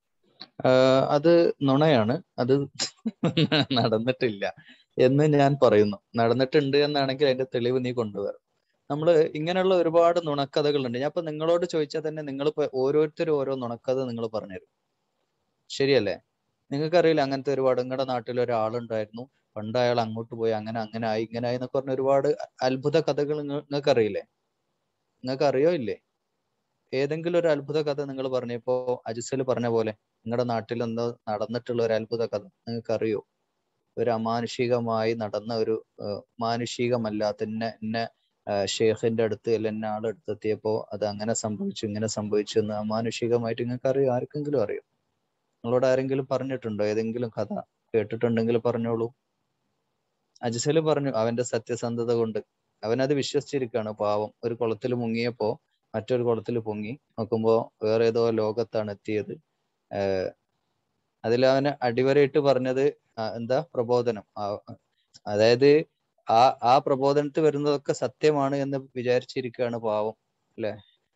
B: ആഹ് അത് നുണയാണ് അത് നടന്നിട്ടില്ല എന്ന് ഞാൻ പറയുന്നു നടന്നിട്ടുണ്ട് എന്നാണെങ്കിൽ അതിന്റെ തെളിവ് നീ കൊണ്ടുവരണം നമ്മള് ഇങ്ങനെയുള്ള ഒരുപാട് നുണക്കഥകളുണ്ട് ഞാൻ ഇപ്പൊ നിങ്ങളോട് ചോദിച്ചാൽ തന്നെ നിങ്ങൾ ഓരോരുത്തരും ഓരോ നുണക്കഥ നിങ്ങൾ പറഞ്ഞുതരും ശരിയല്ലേ നിങ്ങൾക്കറിയില്ല അങ്ങനത്തെ ഒരുപാട് നിങ്ങളുടെ നാട്ടിൽ ഒരാളുണ്ടായിരുന്നു പണ്ട് അയാൾ അങ്ങോട്ട് പോയി അങ്ങനെ അങ്ങനെ ആയി ഇങ്ങനെ ആയി എന്നൊക്കെ പറഞ്ഞ ഒരുപാട് അത്ഭുത കഥകൾ നിങ്ങൾക്ക് അറിയില്ലേ നിങ്ങൾക്ക് അറിയോ ഇല്ലേ ഏതെങ്കിലും ഒരു അത്ഭുത കഥ നിങ്ങൾ പറഞ്ഞപ്പോ അജിസൽ പറഞ്ഞ പോലെ നിങ്ങളുടെ നാട്ടിൽ എന്തോ നടന്നിട്ടുള്ള ഒരു അത്ഭുത കഥ നിങ്ങൾക്ക് അറിയോ ഒരു അമാനുഷികമായി നടന്ന ഒരു ഏഹ്, മാനുഷികമല്ലാത്ത എന്നെ എന്നെ ഏഹ്, ഷേഖിന്റെ അടുത്ത് അല്ല എന്നെ ആളെടുത്ത് എത്തിയപ്പോ അത് അങ്ങനെ സംഭവിച്ചു ഇങ്ങനെ സംഭവിച്ചു എന്ന് അമാനുഷികമായിട്ട് നിങ്ങൾക്ക് അറിയോ ആർക്കെങ്കിലും അറിയോ നിങ്ങളോട് ആരെങ്കിലും പറഞ്ഞിട്ടുണ്ടോ ഏതെങ്കിലും കഥ കേട്ടിട്ടുണ്ടെങ്കിൽ പറഞ്ഞോളൂ അജിസല് പറഞ്ഞു അവന്റെ സത്യസന്ധത കൊണ്ട് അവനത് വിശ്വസിച്ചിരിക്കുകയാണ് പാവം ഒരു കുളത്തിൽ മുങ്ങിയപ്പോ മറ്റൊരു കുളത്തിൽ പൊങ്ങി നോക്കുമ്പോ വേറെ ഏതോ ലോകത്താണ് എത്തിയത് ഏഹ് അതിൽ അവന് അടിവരയിട്ട് പറഞ്ഞത് ആ, എന്താ പ്രബോധനം ആ, അതായത് ആ ആ പ്രബോധനത്തിൽ വരുന്നതൊക്കെ സത്യമാണ് എന്ന് വിചാരിച്ചിരിക്കുകയാണ് പാവം അല്ലെ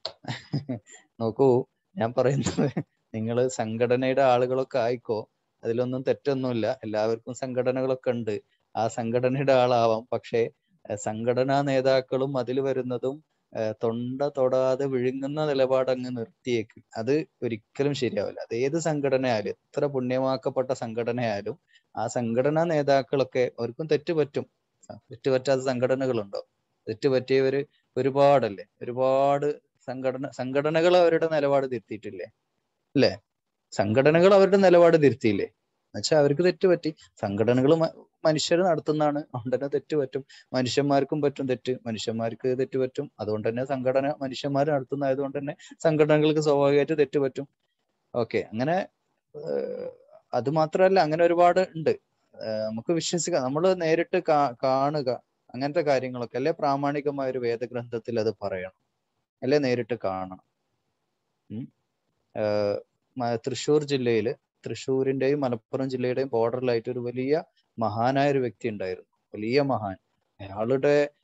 B: നോക്കൂ ഞാൻ പറയുന്നത് നിങ്ങൾ സംഘടനയുടെ ആളുകളൊക്കെ ആയിക്കോ അതിലൊന്നും തെറ്റൊന്നുമില്ല എല്ലാവർക്കും സംഘടനകളൊക്കെ ഉണ്ട് ആ സംഘടനയുടെ ആളാവാം പക്ഷേ ഏഹ് സംഘടനാ നേതാക്കളും അതിൽ വരുന്നതും ഏഹ് തൊണ്ട തൊടാതെ വിഴുങ്ങുന്ന നിലപാട് അങ്ങ് നിർത്തിയേക്ക് അത് ഒരിക്കലും ശരിയാവില്ല അത് ഏത് സംഘടനയായാലും എത്ര പുണ്യമാക്കപ്പെട്ട സംഘടനയായാലും ആ സംഘടനാ നേതാക്കളൊക്കെ അവർക്കും തെറ്റ് പറ്റും തെറ്റ് പറ്റാത്ത സംഘടനകളുണ്ടോ തെറ്റ് പറ്റിയവര് ഒരുപാടല്ലേ ഒരുപാട് സംഘടന സംഘടനകൾ അവരുടെ നിലപാട് തിരുത്തിയിട്ടില്ലേ അല്ലേ സംഘടനകൾ അവരുടെ നിലപാട് തിരുത്തിയില്ലേ എന്നുവെച്ചാൽ അവർക്ക് തെറ്റ് പറ്റി സംഘടനകൾ മനുഷ്യർ നടത്തുന്നതാണ് അതുകൊണ്ട് തന്നെ തെറ്റ് പറ്റും മനുഷ്യന്മാർക്കും പറ്റും തെറ്റ് മനുഷ്യന്മാർക്ക് തെറ്റ് പറ്റും അതുകൊണ്ട് തന്നെ സംഘടന മനുഷ്യന്മാർ നടത്തുന്നതായതുകൊണ്ട് തന്നെ സംഘടനകൾക്ക് സ്വാഭാവികമായിട്ട് തെറ്റ് പറ്റും ഓക്കെ അങ്ങനെ ഏഹ്, അത് മാത്രമല്ല അങ്ങനെ ഒരുപാട് ഉണ്ട് ഏഹ്, നമുക്ക് വിശ്വസിക്കാം നമ്മൾ നേരിട്ട് കാ കാണുക അങ്ങനത്തെ കാര്യങ്ങളൊക്കെ അല്ലെ പ്രാമാണികമായ ഒരു വേദഗ്രന്ഥത്തിൽ അത് പറയണം അല്ലെ നേരിട്ട് കാണണം ഉം. ഏഹ്, മ- തൃശ്ശൂർ ജില്ലയില് തൃശ്ശൂരിന്റെയും മലപ്പുറം ജില്ലയുടെയും ബോർഡറിലായിട്ട് ഒരു വലിയ മഹാനായ ഒരു വ്യക്തി ഉണ്ടായിരുന്നു വലിയ മഹാൻ അയാളുടെ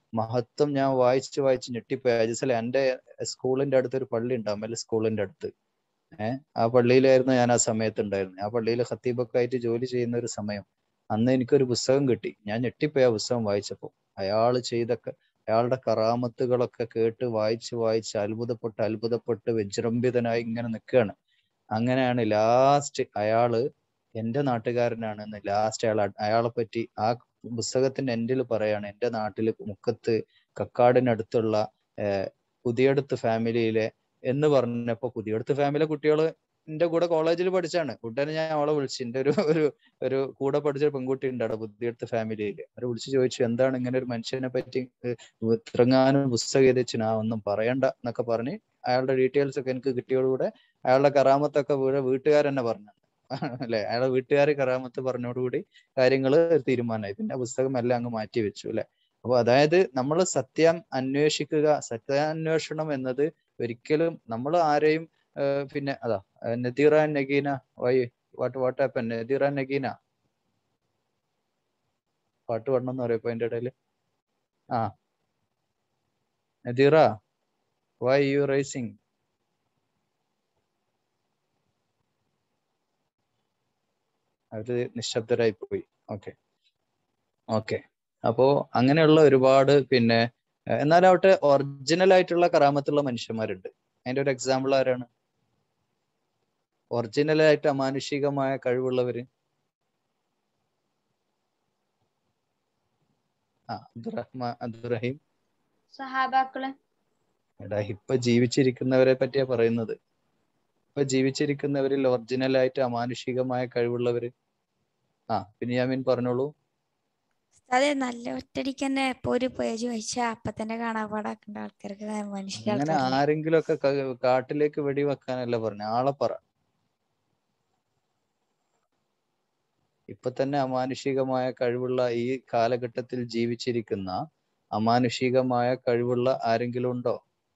B: മഹത്വം ഞാൻ വായിച്ച് വായിച്ച് ഞെട്ടിപ്പോയി അജിസല എൻ്റെ സ്കൂളിന്റെ അടുത്ത് ഒരു പള്ളി ഉണ്ട് അമൽ സ്കൂളിന്റെ അടുത്ത് ഏഹ് ആ പള്ളിയിലായിരുന്നു ഞാൻ ആ സമയത്ത് ഉണ്ടായിരുന്നത് ആ പള്ളിയിൽ ഖത്തീബൊക്കെ ആയിട്ട് ജോലി ചെയ്യുന്ന ഒരു സമയം അന്ന് എനിക്കൊരു പുസ്തകം കിട്ടി ഞാൻ ഞെട്ടിപ്പോയി ആ പുസ്തകം വായിച്ചപ്പോൾ അയാൾ ചെയ്തൊക്കെ അയാളുടെ കറാമത്തുകളൊക്കെ കേട്ട് വായിച്ച് വായിച്ച് അത്ഭുതപ്പെട്ട് അത്ഭുതപ്പെട്ട് വിജൃംഭിതനായി ഇങ്ങനെ നിൽക്കുകയാണ് അങ്ങനെയാണ് ലാസ്റ്റ് അയാള് എന്റെ നാട്ടുകാരനാണെന്ന് ലാസ്റ്റ് അയാൾ അയാളെ പറ്റി ആ പുസ്തകത്തിന്റെ എൻഡിൽ പറയാണ് എന്റെ നാട്ടില് മുക്കത്ത് കക്കാടിനടുത്തുള്ള ഏർ പുതിയടുത്ത് ഫാമിലിയിലെ എന്ന് പറഞ്ഞപ്പോ പുതിയടുത്ത് ഫാമിലി കുട്ടികള് എന്റെ കൂടെ കോളേജിൽ പഠിച്ചാണ് ഉടനെ ഞാൻ അവളെ വിളിച്ചു എന്റെ ഒരു ഒരു ഒരു കൂടെ പഠിച്ച ഒരു പെൺകുട്ടി ഉണ്ട് അവിടെ ബുദ്ധിയെടുത്ത് ഫാമിലിയിൽ അവരെ വിളിച്ചു ചോദിച്ചു എന്താണ് ഇങ്ങനെ ഒരു മനുഷ്യനെ പറ്റി ഇറങ്ങാനും പുസ്തകം എഴുതിച്ചു ആ ഒന്നും പറയണ്ട എന്നൊക്കെ പറഞ്ഞ് അയാളുടെ ഡീറ്റെയിൽസ് ഒക്കെ എനിക്ക് കിട്ടിയോടുകൂടെ അയാളുടെ കറാമത്തൊക്കെ വീട് വീട്ടുകാരെന്നെ പറഞ്ഞു അല്ലെ അയാളെ വീട്ടുകാർ കറാമത്ത് പറഞ്ഞോടുകൂടി കാര്യങ്ങൾ തീരുമാനമായി പിന്നെ ആ പുസ്തകം എല്ലാം അങ്ങ് മാറ്റി വെച്ചു അല്ലെ അപ്പൊ അതായത് നമ്മൾ സത്യം അന്വേഷിക്കുക സത്യാന്വേഷണം എന്നത് ഒരിക്കലും നമ്മൾ ആരെയും പിന്നെ അതാ Nadeera Nageena why what what ആപ്പൻ നദീറ നഗീന പാട്ട് പാടണം എന്ന് പറയപ്പോ അതിന്റെ ഇടയിൽ ആ നദീറ വൈ യു റൈസിങ് അവര് നിശബ്ദരായി പോയി ഓക്കെ ഓക്കെ അപ്പോ അങ്ങനെയുള്ള ഒരുപാട് പിന്നെ എന്നാലാവട്ടെ ഒറിജിനൽ ആയിട്ടുള്ള കറാമത്തുള്ള മനുഷ്യന്മാരുണ്ട് അതിന്റെ ഒരു എക്സാമ്പിൾ ആരാണ് ഒറിജിനൽ ആയിട്ട് അമാനുഷികമായ കഴിവുള്ളവര് ആ അബ്ദുറഹ്മാൻ അബ്ദുറഹീം
A: സഹാബാക്കള്
B: എടാ ഇപ്പൊ ജീവിച്ചിരിക്കുന്നവരെ പറ്റിയാ പറയുന്നത് ഇപ്പൊ ജീവിച്ചിരിക്കുന്നവരിൽ ഒറിജിനൽ ആയിട്ട് അമാനുഷികമായ കഴിവുള്ളവര് ആ ബിനിയാമിൻ പറഞ്ഞോളൂ
D: അതെ നല്ല ഒറ്റടിക്ക് തന്നെ ഇപ്പൊ ഒരു പേജ് വായിച്ചാ അപ്പൊ തന്നെ കാണാപാടാക്കേണ്ട ആൾക്കാർക്ക് മനുഷ്യ
B: അങ്ങനെ ആരെങ്കിലും ഒക്കെ കാട്ടിലേക്ക് വെടിവെക്കാനല്ല പറഞ്ഞ ആളെ പറ ഇപ്പൊ തന്നെ അമാനുഷികമായ കഴിവുള്ള ഈ കാലഘട്ടത്തിൽ ജീവിച്ചിരിക്കുന്ന അമാനുഷികമായ കഴിവുള്ള ആരെങ്കിലും ഉണ്ടോ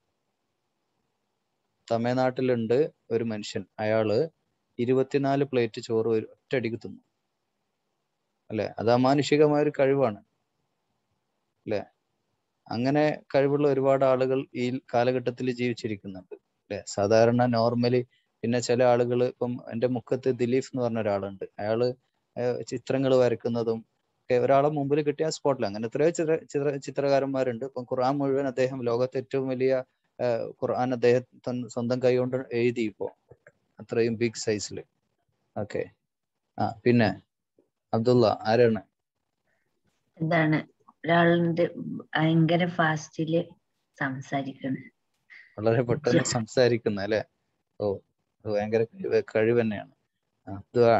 B: തമിഴ്നാട്ടിലുണ്ട് ഒരു മനുഷ്യൻ അയാള് ഇരുപത്തിനാല് പ്ലേറ്റ് ചോറ് ഒരു ഒറ്റയടിക്ക് തിന്നു അല്ലെ അത് അമാനുഷികമായ ഒരു കഴിവാണ് അല്ലെ അങ്ങനെ കഴിവുള്ള ഒരുപാട് ആളുകൾ ഈ കാലഘട്ടത്തിൽ ജീവിച്ചിരിക്കുന്നുണ്ട് അല്ലെ സാധാരണ നോർമലി പിന്നെ ചില ആളുകൾ ഇപ്പം എൻ്റെ മുഖത്ത് ദിലീഫ് എന്ന് പറഞ്ഞ ഒരാളുണ്ട് അയാള് ചിത്രങ്ങൾ വരക്കുന്നതും ഒക്കെ ഒരാളെ മുമ്പിൽ കിട്ടിയ സ്പോട്ടിൽ അങ്ങനെ എത്രയോ ചിത്ര ചിത്ര ചിത്രകാരന്മാരുണ്ട് ഇപ്പം ഖുർആൻ മുഴുവൻ അദ്ദേഹം ലോകത്തെ ഏറ്റവും വലിയ ഖുർആൻ അദ്ദേഹം സ്വന്തം കൈകൊണ്ട് എഴുതി ഇപ്പോ അത്രയും ബിഗ് സൈസിൽ ഓക്കെ ആ പിന്നെ അബ്ദുള്ള ആരാണ്
H: എന്താണ് ഒരാളുണ്ട് ഭയങ്കര ഫാസ്റ്റില് സംസാരിക്കണ്
B: വളരെ പെട്ടെന്ന് സംസാരിക്കുന്ന അല്ലെ ഓ ഭയങ്കര കഴിവ് തന്നെയാണ് ആ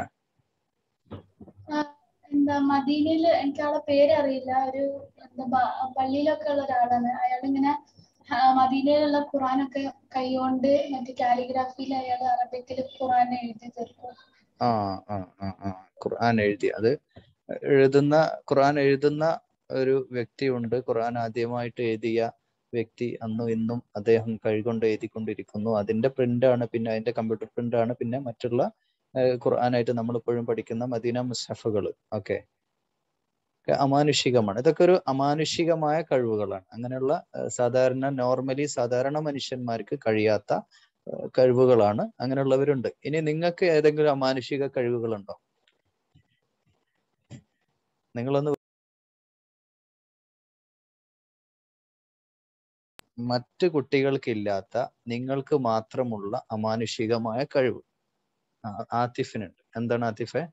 M: എന്താ മദീനയില് എനിക്ക് ആളെ പേര് അറിയില്ല ഒരു എന്താ പള്ളിയിലൊക്കെ ഉള്ള ഒരാളാണ് അയാൾ ഇങ്ങനെ മദീനയിലുള്ള ഖുറാനൊക്കെ കൈകൊണ്ട് മറ്റേ കാലിഗ്രാഫിയിൽ അയാൾ അറബിക്കിൽ ഖുറാൻ എഴുതി തീർക്കും
B: ആ ആ ആ ആ ഖുർആൻ എഴുതി അത് എഴുതുന്ന ഖുർആൻ എഴുതുന്ന ഒരു വ്യക്തിയുണ്ട് ഖുർആൻ ആദ്യമായിട്ട് എഴുതിയ വ്യക്തി അന്നും ഇന്നും അദ്ദേഹം കൈകൊണ്ട് എഴുതിക്കൊണ്ടിരിക്കുന്നു അതിന്റെ പ്രിന്റ് ആണ് പിന്നെ അതിന്റെ കമ്പ്യൂട്ടർ പ്രിന്റ് ആണ് പിന്നെ മറ്റുള്ള ഖുർആനായിട്ട് നമ്മൾ ഇപ്പോഴും പഠിക്കുന്ന മദീന മുസ്ഹഫുകൾ ഓക്കെ അമാനുഷികമാണ് ഇതൊക്കെ ഒരു അമാനുഷികമായ കഴിവുകളാണ് അങ്ങനെയുള്ള സാധാരണ നോർമലി സാധാരണ മനുഷ്യന്മാർക്ക് കഴിയാത്ത കഴിവുകളാണ് അങ്ങനെയുള്ളവരുണ്ട് ഇനി നിങ്ങൾക്ക് ഏതെങ്കിലും അമാനുഷിക കഴിവുകളുണ്ടോ നിങ്ങളൊന്ന് മറ്റു കുട്ടികൾക്കില്ലാത്ത നിങ്ങൾക്ക് മാത്രമുള്ള അമാനുഷികമായ കഴിവ് ആതിഫിനുണ്ട് എന്താണ് ആതിഫെ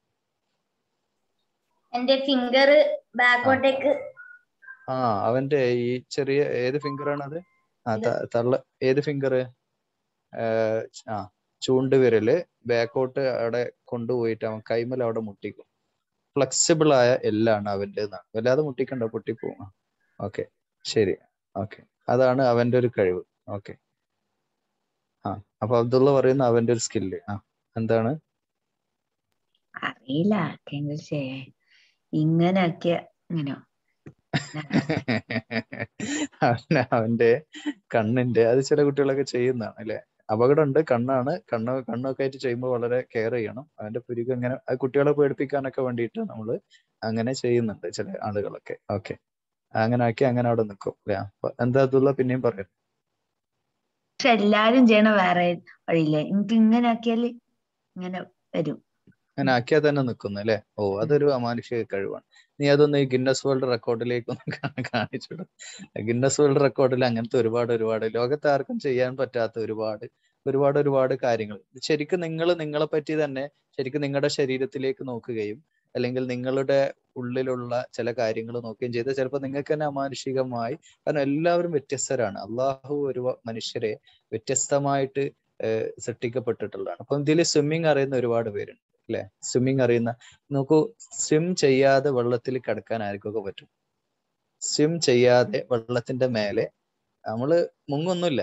I: എന്റെ ഫിംഗർ ബാക്കോട്ടേക്ക്
B: ആ അവന്റെ ഈ ചെറിയ ഏത് ഫിംഗർ ആണത് ആ തള്ള ഏത് ഫിംഗർ ആ ചൂണ്ടുവിരല് ബാക്കോട്ട് അവിടെ കൊണ്ടുപോയിട്ട് അവൻ കൈമൽ അവിടെ മുട്ടിക്കും ഫ്ലെക്സിബിൾ ആയ എല്ലാണ് അവന്റെ എന്നാണ് വല്ലാതെ മുട്ടിക്കണ്ട പൊട്ടിപ്പോവും ഓക്കെ ശരി ഓക്കെ അതാണ് അവന്റെ ഒരു കഴിവ് ഓക്കെ ആ അപ്പൊ അബ്ദുള്ള പറയുന്ന അവന്റെ ഒരു സ്കില്ല് ആ എന്താണ്
H: അറിയില്ല ആർക്കെങ്കിലും ചെയ്യാൻ ഇങ്ങനെയൊക്കെ ഇങ്ങനെ
B: അവന് അവന്റെ കണ്ണിന്റെ അത് ചില കുട്ടികളൊക്കെ ചെയ്യുന്നതാണ് അല്ലെ അപകടമുണ്ട് കണ്ണാണ് കണ്ണ് കണ്ണൊക്കെ ആയിട്ട് ചെയ്യുമ്പോൾ വളരെ കെയർ ചെയ്യണം അവന്റെ പുരുക്ക് അങ്ങനെ കുട്ടികളെ പേടിപ്പിക്കാനൊക്കെ വേണ്ടിയിട്ട് നമ്മൾ അങ്ങനെ ചെയ്യുന്നുണ്ട് ചില ആളുകളൊക്കെ ഓക്കെ അങ്ങനെ ആക്കി അങ്ങനെ അവിടെ നിൽക്കും അല്ലേ അപ്പൊ എന്താ അതുള്ള പിന്നെയും പറയാം
H: പക്ഷെ എല്ലാരും ചെയ്യണ വേറെ വഴിയില്ലേ എനിക്ക് ഇങ്ങനെ ആക്കിയാല് ഇങ്ങനെ വരും
B: അങ്ങനെ ആക്കിയാൽ തന്നെ നിൽക്കുന്നു അല്ലേ ഓ അതൊരു അമാനുഷിക കഴിവാണ് നീ അതൊന്ന് ഈ ഗിന്നസ് വേൾഡ് റെക്കോർഡിലേക്ക് ഒന്ന് കാണിച്ചിടും ഗിന്നസ് വേൾഡ് റെക്കോർഡിൽ അങ്ങനത്തെ ഒരുപാട് ഒരുപാട് ലോകത്ത് ആർക്കും ചെയ്യാൻ പറ്റാത്ത ഒരുപാട് ഒരുപാട് ഒരുപാട് കാര്യങ്ങൾ ശരിക്കും നിങ്ങൾ നിങ്ങളെ പറ്റി തന്നെ ശരിക്കും നിങ്ങളുടെ ശരീരത്തിലേക്ക് നോക്കുകയും അല്ലെങ്കിൽ നിങ്ങളുടെ ഉള്ളിലുള്ള ചില കാര്യങ്ങൾ നോക്കുകയും ചെയ്താൽ ചിലപ്പോൾ നിങ്ങൾക്ക് തന്നെ അമാനുഷികമായി കാരണം എല്ലാവരും വ്യത്യസ്തരാണ് അള്ളാഹു ഒരു മനുഷ്യരെ വ്യത്യസ്തമായിട്ട് ഏഹ് സൃഷ്ടിക്കപ്പെട്ടിട്ടുള്ളതാണ് അപ്പം ഇതിൽ സ്വിമ്മിങ് അറിയുന്ന ഒരുപാട് പേരുണ്ട് അല്ലെ സ്വിമ്മിങ് അറിയുന്ന നോക്കൂ സ്വിം ചെയ്യാതെ വെള്ളത്തിൽ കിടക്കാൻ ആർക്കൊക്കെ പറ്റും സ്വിം ചെയ്യാതെ വെള്ളത്തിന്റെ മേലെ നമ്മള് മുങ്ങൊന്നുമില്ല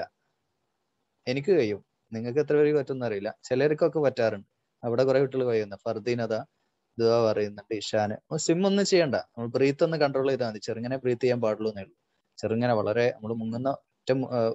B: എനിക്ക് കഴിയും നിങ്ങൾക്ക് എത്ര പേർക്ക് പറ്റുമെന്ന് അറിയില്ല ചിലർക്കൊക്കെ പറ്റാറുണ്ട് അവിടെ കുറെ കുട്ടികൾ കഴിയുന്ന ഫർദീനത ദുവ പറയുന്നുണ്ട് ഇഷാന് സ്വിം ഒന്നും ചെയ്യണ്ട നമ്മൾ ബ്രീത്ത് ഒന്ന് കൺട്രോൾ ചെയ്താൽ മതി ചെറുങ്ങനെ ബ്രീത്ത് ചെയ്യാൻ പാടുള്ളൂ എന്നേ ഉള്ളൂ ചെറുങ്ങനെ വളരെ നമ്മൾ മുങ്ങുന്ന ഒറ്റ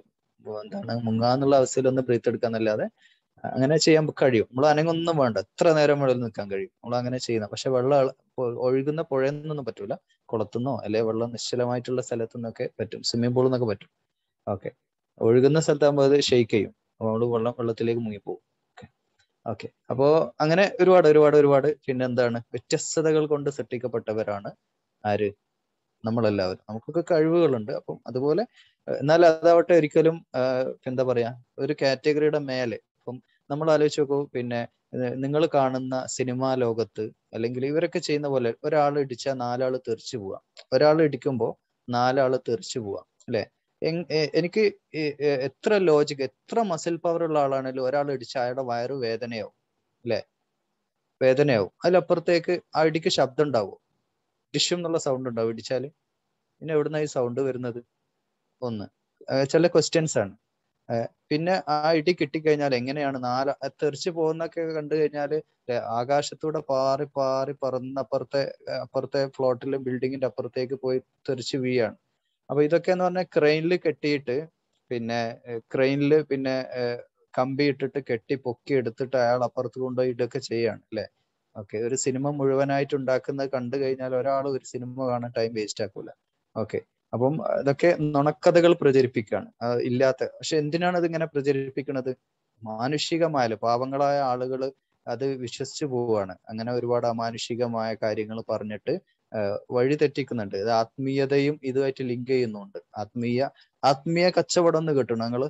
B: എന്താണ് മുങ്ങാന്നുള്ള അവസ്ഥയിൽ ഒന്ന് ബ്രീത്ത് എടുക്കാന്നല്ലാതെ അങ്ങനെ ചെയ്യാൻ കഴിയും നമ്മൾ അനങ്ങൊന്നും വേണ്ട എത്ര നേരം വെള്ളം നിൽക്കാൻ കഴിയും നമ്മൾ അങ്ങനെ ചെയ്യുന്ന പക്ഷെ വെള്ളം ഒഴുകുന്ന പുഴയിൽ നിന്നൊന്നും പറ്റൂല കുളത്തുനിന്നോ അല്ലെ വെള്ളം നിശ്ചലമായിട്ടുള്ള സ്ഥലത്തു നിന്നൊക്കെ പറ്റും സ്വിമ്മിംഗ് പൂളിൽ നിന്നൊക്കെ പറ്റും ഓക്കെ ഒഴുകുന്ന സ്ഥലത്താകുമ്പോൾ അത് ഷെയ്ക്ക് ചെയ്യും നമ്മൾ വെള്ളം വെള്ളത്തിലേക്ക് മുങ്ങിപ്പോകും ഓക്കെ ഓക്കെ അപ്പോ അങ്ങനെ ഒരുപാട് ഒരുപാട് ഒരുപാട് പിന്നെ എന്താണ് വ്യത്യസ്തതകൾ കൊണ്ട് സൃഷ്ടിക്കപ്പെട്ടവരാണ് ആര് നമ്മളെല്ലാവരും നമുക്കൊക്കെ കഴിവുകളുണ്ട് അപ്പം അതുപോലെ എന്നാൽ അതാവട്ടെ ഒരിക്കലും എന്താ പറയാ ഒരു കാറ്റഗറിയുടെ മേലെ ഇപ്പം നമ്മൾ ആലോചിച്ച് നോക്കൂ പിന്നെ നിങ്ങൾ കാണുന്ന സിനിമാ ലോകത്ത് അല്ലെങ്കിൽ ഇവരൊക്കെ ചെയ്യുന്ന പോലെ ഒരാൾ ഇടിച്ചാൽ നാലാൾ തെറിച്ചു പോവാം ഒരാൾ ഇടിക്കുമ്പോൾ നാലാള് തെറിച്ചു പോവാം അല്ലെ എനിക്ക് എത്ര ലോജിക് എത്ര മസിൽ പവർ ഉള്ള ആളാണെങ്കിലും ഒരാൾ ഇടിച്ച അയാളുടെ വയറ് വേദനയാവും അല്ലെ വേദനയാവും അതിലപ്പുറത്തേക്ക് ആ ഇടിക്ക് ശബ്ദം ഉണ്ടാവും ഡിഷും എന്നുള്ള സൗണ്ട് ഉണ്ടാവും ഇടിച്ചാല് പിന്നെ എവിടുന്ന ഈ സൗണ്ട് വരുന്നത് ഒന്ന് ചില ക്വസ്റ്റ്യൻസ് ആണ് പിന്നെ ആ ഇടി കിട്ടിക്കഴിഞ്ഞാൽ എങ്ങനെയാണ് നാല് തെറിച്ച് പോകുന്നൊക്കെ കണ്ടു കഴിഞ്ഞാല് ആകാശത്തൂടെ പാറി പാറി പറന്ന് അപ്പുറത്തെ അപ്പുറത്തെ ഫ്ലോട്ടിലെ ബിൽഡിങ്ങിന്റെ അപ്പുറത്തേക്ക് പോയി തെറിച്ച് വീഴാണ് അപ്പൊ ഇതൊക്കെ എന്ന് പറഞ്ഞാൽ ക്രെയിനിൽ കെട്ടിയിട്ട് പിന്നെ ക്രെയിനിൽ പിന്നെ കമ്പി ഇട്ടിട്ട് കെട്ടി പൊക്കി എടുത്തിട്ട് അയാൾ അപ്പുറത്ത് കൊണ്ടുപോയി ഇതൊക്കെ ചെയ്യാണ് അല്ലെ ഓക്കെ ഒരു സിനിമ മുഴുവനായിട്ട് ഉണ്ടാക്കുന്നത് കണ്ടു കഴിഞ്ഞാൽ ഒരാൾ ഒരു സിനിമ കാണാൻ ടൈം വേസ്റ്റ് ആക്കൂല ഓക്കെ അപ്പം ഇതൊക്കെ നുണക്കഥകൾ പ്രചരിപ്പിക്കുകയാണ് ഇല്ലാത്ത പക്ഷെ എന്തിനാണ് ഇതിങ്ങനെ പ്രചരിപ്പിക്കുന്നത് മാനുഷികമായാലും പാവങ്ങളായ ആളുകൾ അത് വിശ്വസിച്ചു പോവുകയാണ് അങ്ങനെ ഒരുപാട് അമാനുഷികമായ കാര്യങ്ങൾ പറഞ്ഞിട്ട് വഴി തെറ്റിക്കുന്നുണ്ട് ഇത് ആത്മീയതയും ഇതുമായിട്ട് ലിങ്ക് ചെയ്യുന്നുണ്ട് ആത്മീയ ആത്മീയ കച്ചവടം എന്ന് കേട്ടു ഞങ്ങള്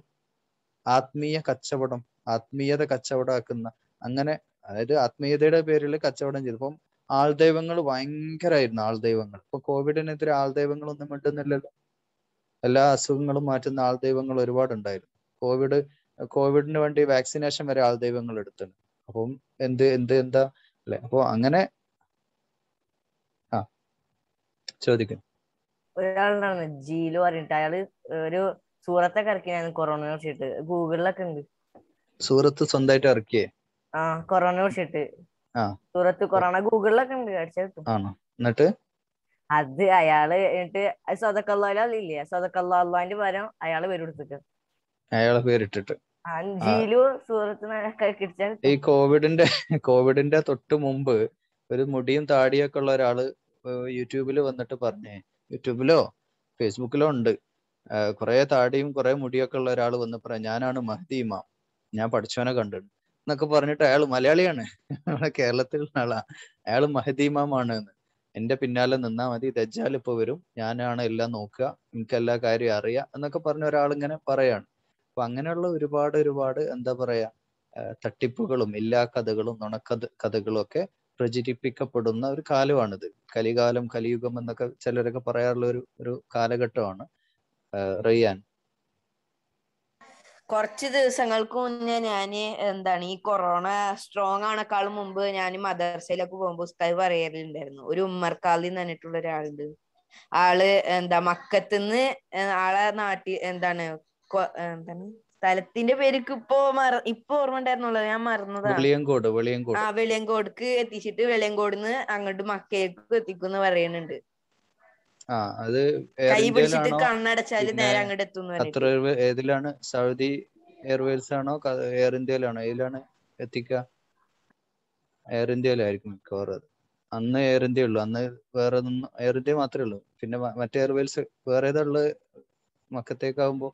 B: ആത്മീയ കച്ചവടം ആത്മീയത കച്ചവടമാക്കുന്ന അങ്ങനെ അതായത് ആത്മീയതയുടെ പേരിൽ കച്ചവടം ചെയ്തു ഇപ്പം ആൾദൈവങ്ങൾ ഭയങ്കരമായിരുന്നു ആൾദൈവങ്ങൾ ഇപ്പൊ കോവിഡിനെതിരെ ആൾദൈവങ്ങളൊന്നും മിണ്ടുന്നില്ലല്ലോ എല്ലാ അസുഖങ്ങളും മാറ്റുന്ന ആൾദൈവങ്ങൾ ഒരുപാടുണ്ടായിരുന്നു കോവിഡ് കോവിഡിന് വേണ്ടി വാക്സിനേഷൻ വരെ ആൾദൈവങ്ങൾ എടുത്തിട്ടുണ്ട് അപ്പം എന്ത് എന്ത് എന്താ അല്ലെ അപ്പൊ അങ്ങനെ ആ ചോദിക്കും
C: ഒരാളുണ്ടാണ് ജീലു പറഞ്ഞിട്ട് അയാള് ഒരു സൂറത്തൊക്കെ ഇറക്കിയാണ് കൊറോണ കുറിച്ചിട്ട് ഗൂഗിളിലൊക്കെ ഉണ്ട്
B: സൂറത്ത് സ്വന്തമായിട്ട് ഇറക്കിയേ
C: ആ കൊറോണ കുറിച്ചിട്ട്
B: ആ
C: സൂറത്ത് കൊറോണ ഗൂഗിളിലൊക്കെ ഉണ്ട് അടിച്ചാൽ കിട്ടും
B: ആണോ എന്നിട്ട്
C: അത് അയാള് എന്നിട്ട് സ്വതക്കല്ലാല്ലേ സ്വതക്കല്ലാന്റെ പകരം അയാള് പേര് കൊടുത്തിട്ട്
B: അയാളെ പേരിട്ടിട്ട്
C: ജീലു സൂറത്ത് കിടിച്ചാൽ
B: ഈ കോവിഡിന്റെ കോവിഡിന്റെ തൊട്ട് മുമ്പ് ഒരു മുടിയും താടിയൊക്കെ ഉള്ള ഒരാള് യൂട്യൂബിൽ വന്നിട്ട് പറഞ്ഞേ യൂട്യൂബിലോ ഫേസ്ബുക്കിലോ ഉണ്ട് കുറെ താടിയും കുറെ മുടിയൊക്കെ ഉള്ള ഒരാൾ വന്ന് പറയാം ഞാനാണ് മഹദി ഇമാം ഞാൻ പഠിച്ചവനെ കണ്ടിട്ടുണ്ട് എന്നൊക്കെ പറഞ്ഞിട്ട് അയാൾ മലയാളിയാണ് നമ്മുടെ കേരളത്തിലുള്ള ആളാ അയാൾ മഹദി ഇമാമാണ് എന്ന് എന്റെ പിന്നാലെ നിന്നാ മതി ദജ്ജാൽ ഇപ്പൊ വരും ഞാനാണ് എല്ലാം നോക്കുക എനിക്ക് എല്ലാ കാര്യം അറിയാം എന്നൊക്കെ പറഞ്ഞ ഒരാൾ ഇങ്ങനെ പറയാണ് അപ്പൊ അങ്ങനെയുള്ള ഒരുപാട് ഒരുപാട് എന്താ പറയാ തട്ടിപ്പുകളും എല്ലാ കഥകളും നുണക്കഥ കഥകളും ഒക്കെ പ്രചരിപ്പിക്കപ്പെടുന്ന ഒരു കാലമാണിത് കലികാലം കലിയുഗം എന്നൊക്കെ ചിലരൊക്കെ പറയാറുള്ള ഒരു ഒരു കാലഘട്ടമാണ് റയ്യാൻ
J: കുറച്ച് ദിവസങ്ങൾക്ക് മുന്നേ ഞാന് എന്താണ് ഈ കൊറോണ സ്ട്രോങ് ആണേക്കാളും മുമ്പ് ഞാൻ മദർസയിലൊക്കെ പോകുമ്പോൾ ഉസ്താദ് പറയാറുണ്ടായിരുന്നു ഒരു ഉമ്മർക്കാലി എന്ന് പറഞ്ഞിട്ടുള്ള ഒരാളുണ്ട് ആള് എന്താ മക്കത്തുനിന്ന് ആളെ നാട്ടി എന്താണ് എന്താണ് സ്ഥലത്തിന്റെ പേർക്ക് ഇപ്പൊ മറ ഇപ്പൊ ഓർമ്മ ഉണ്ടായിരുന്നുള്ളൂ ഞാൻ മറന്നതാ
B: വെളിയങ്കോട് വെളിയങ്കോട്
J: ആ വെളിയങ്കോടുക്ക് എത്തിച്ചിട്ട് വെളിയങ്കോടുന്ന് അങ്ങോട്ട് മക്കയിലേക്ക് എത്തിക്കുന്നു പറയുന്നുണ്ട്
B: ആ അത്
J: കൈ പിടിച്ചിട്ട് കണ്ണടച്ചാല് നേരെ അങ്ങോട്ട് എത്തുന്നു
B: ഖത്തർ ഏതിലാണ് സൗദി എയർവേസ് ആണോ എയർ ഇന്ത്യയിലാണോ ഏതിലാണ് എത്തിക്കുക എയർ ഇന്ത്യയിലായിരിക്കും മിക്കവാറും അത് അന്ന് എയർ ഇന്ത്യ ഉള്ളു അന്ന് വേറെ ഒന്നും എയർ ഇന്ത്യ മാത്രമേ ഉള്ളൂ പിന്നെ മ- മറ്റേ എയർവേൽസ് വേറെ ഏതാ ഉള്ളത് മക്കത്തേക്കാവുമ്പോ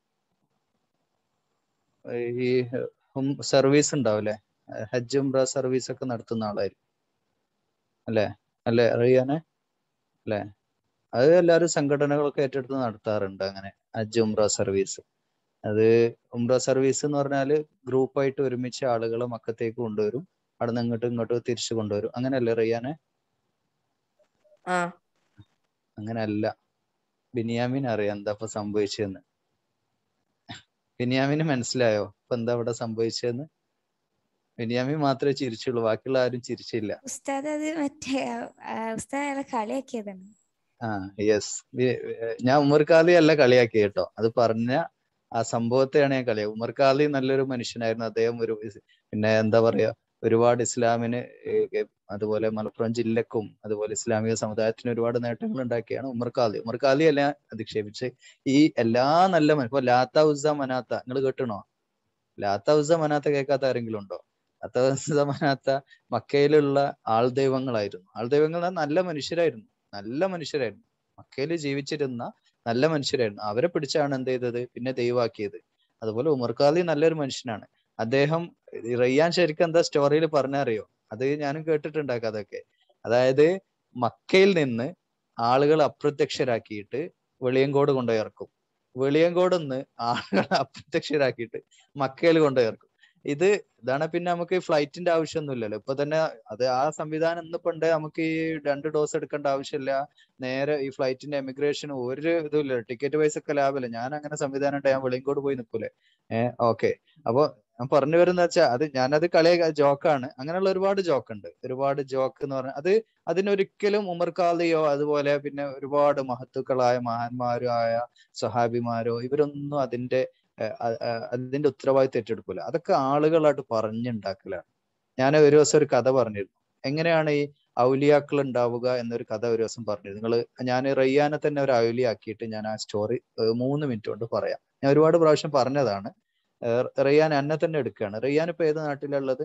B: ഈ സർവീസ് ഉണ്ടാവില്ലേ ഹജ്ജ് ഉംറ സർവീസ് ഒക്കെ നടത്തുന്ന ആളായിരിക്കും അല്ലേ അല്ലേ അറിയാനെ അല്ലേ അത് എല്ലാവരും സംഘടനകളൊക്കെ ഏറ്റെടുത്ത് നടത്താറുണ്ട് അങ്ങനെ ഹജ്ജ് ഉംറ സർവീസ് അത് ഉംറ സർവീസ് എന്ന് പറഞ്ഞാല് ഗ്രൂപ്പായിട്ട് ഒരുമിച്ച് ആളുകളെ മക്കത്തേക്ക് കൊണ്ടുവരും അവിടെ നിന്ന് ഇങ്ങോട്ടും ഇങ്ങോട്ടും തിരിച്ചു കൊണ്ടുവരും അങ്ങനെയല്ലേ റിയാനെ
J: ആ
B: അങ്ങനെയല്ല ബിനിയാമിൻ അറിയാം എന്താ ഇപ്പൊ സംഭവിച്ചതെന്ന് ബിനിയാമിന് മനസ്സിലായോ ഇപ്പൊ എന്താ ഇവിടെ സംഭവിച്ചതെന്ന് ബിനിയാമിൻ മാത്രമേ ചിരിച്ചുള്ളൂ ബാക്കിയുള്ള ആരും ചിരിച്ചില്ല
D: ഉസ്താദ് അത് മറ്റേ ആ, ഉസ്താദ് അയാളെ കളിയാക്കിയതാണ്
B: ആ യെസ് ഞാൻ ഉമർ ഖാദി അല്ല കളിയാക്കി കേട്ടോ അത് പറഞ്ഞ ആ സംഭവത്തെയാണ് ഞാൻ കളിയാക്കി ഉമർ ഖാദി നല്ലൊരു മനുഷ്യനായിരുന്നു അദ്ദേഹം ഒരു ഇസ്- പിന്നെ എന്താ പറയാ ഒരുപാട് ഇസ്ലാമിന് ഏ- ഏ- അതുപോലെ മലപ്പുറം ജില്ലക്കും അതുപോലെ ഇസ്ലാമിക സമുദായത്തിന് ഒരുപാട് നേട്ടങ്ങൾ ഉണ്ടാക്കിയാണ് ഉമർ ഖാദി ഉമർ ഖാദി അല്ല അധിക്ഷേപിച്ച് ഈ എല്ലാ നല്ല മന- ഇപ്പൊ ലാത്ത ഉസ മനാത്ത നിങ്ങൾ കേട്ടണോ ലാത്ത ഉസ മനാത്ത കേൾക്കാത്ത ആരെങ്കിലും ഉണ്ടോ ലാത്ത ഉസ മനാത്ത മക്കയിലുള്ള ആൾ ദൈവങ്ങളായിരുന്നു ആൾ ദൈവങ്ങൾ എന്ന് പറഞ്ഞാൽ നല്ല മനുഷ്യരായിരുന്നു നല്ല മനുഷ്യരായിരുന്നു മക്കയിൽ ജീവിച്ചിരുന്ന നല്ല മനുഷ്യരായിരുന്നു അവരെ പിടിച്ചാണ് എന്ത് ചെയ്തത് പിന്നെ ദൈവാക്കിയത് അതുപോലെ ഉമർ ഖാദി നല്ലൊരു മനുഷ്യനാണ് അദ്ദേഹം ഈ റയ്യാൻ ശരിക്കും എന്താ സ്റ്റോറിയിൽ പറഞ്ഞറിയോ അത് ഞാനും കേട്ടിട്ടുണ്ട് ആ കഥയൊക്കെ അതായത് മക്കയിൽ നിന്ന് ആളുകൾ അപ്രത്യക്ഷരാക്കിയിട്ട് വെളിയങ്കോട് കൊണ്ടുപോയി ഇറക്കും വെളിയങ്കോട് നിന്ന് ആളുകളെ അപ്രത്യക്ഷരാക്കിയിട്ട് മക്കയിൽ കൊണ്ടുപോയി ഇറക്കും ഇത് ഇതാണ് പിന്നെ നമുക്ക് ഈ ഫ്ലൈറ്റിന്റെ ആവശ്യമൊന്നുമില്ലല്ലോ ഇപ്പൊ തന്നെ അത് ആ സംവിധാനം ഇന്ന് പണ്ട് നമുക്ക് ഈ രണ്ട് ഡോസ് എടുക്കേണ്ട ആവശ്യമില്ല നേരെ ഈ ഫ്ലൈറ്റിന്റെ എമിഗ്രേഷൻ ഒരു ഇതുമില്ല ടിക്കറ്റ് പൈസ ഒക്കെ ലാഭമില്ല ഞാൻ അങ്ങനെ സംവിധാനം ഉണ്ട് ഞാൻ വെളിയങ്കോട് പോയി നിൽക്കൂലേ ഏഹ് ഓക്കെ അപ്പൊ ഞാൻ പറഞ്ഞു വരുന്ന വെച്ചാൽ അത് ഞാനത് കളിയ ജോക്കാണ് അങ്ങനെയുള്ള ഒരുപാട് ജോക്ക് ഉണ്ട് ഒരുപാട് ജോക്ക് എന്ന് പറഞ്ഞാൽ അത് അതിനൊരിക്കലും ഉമർ ഖാദിയോ അതുപോലെ പിന്നെ ഒരുപാട് മഹത്തുക്കളായ മഹാന്മാരോ ആയ സഹാബിമാരോ ഇവരൊന്നും അതിന്റെ ഏഹ് അ- അ- അതിന്റെ ഉത്തരവാദിത്വം ഏറ്റെടുക്കൂല അതൊക്കെ ആളുകളായിട്ട് പറഞ്ഞുണ്ടാക്കലാണ് ഞാൻ ഒരു ദിവസം ഒരു കഥ പറഞ്ഞിരുന്നു എങ്ങനെയാണ് ഈ ഔലിയാക്കൾ ഉണ്ടാവുക എന്നൊരു കഥ ഒരു ദിവസം പറഞ്ഞിരുന്നു നിങ്ങൾ ഞാൻ റയ്യാനെ തന്നെ ഒരു ഔലിയാക്കിയിട്ട് ഞാൻ ആ സ്റ്റോറി മൂന്ന് മിനിറ്റ് കൊണ്ട് പറയാം ഞാൻ ഒരുപാട് പ്രാവശ്യം പറഞ്ഞതാണ് ഏഹ് റയ്യാൻ എന്നെ തന്നെ എടുക്കുകയാണ് റയ്യാൻ ഇപ്പൊ ഏത് നാട്ടിലുള്ളത്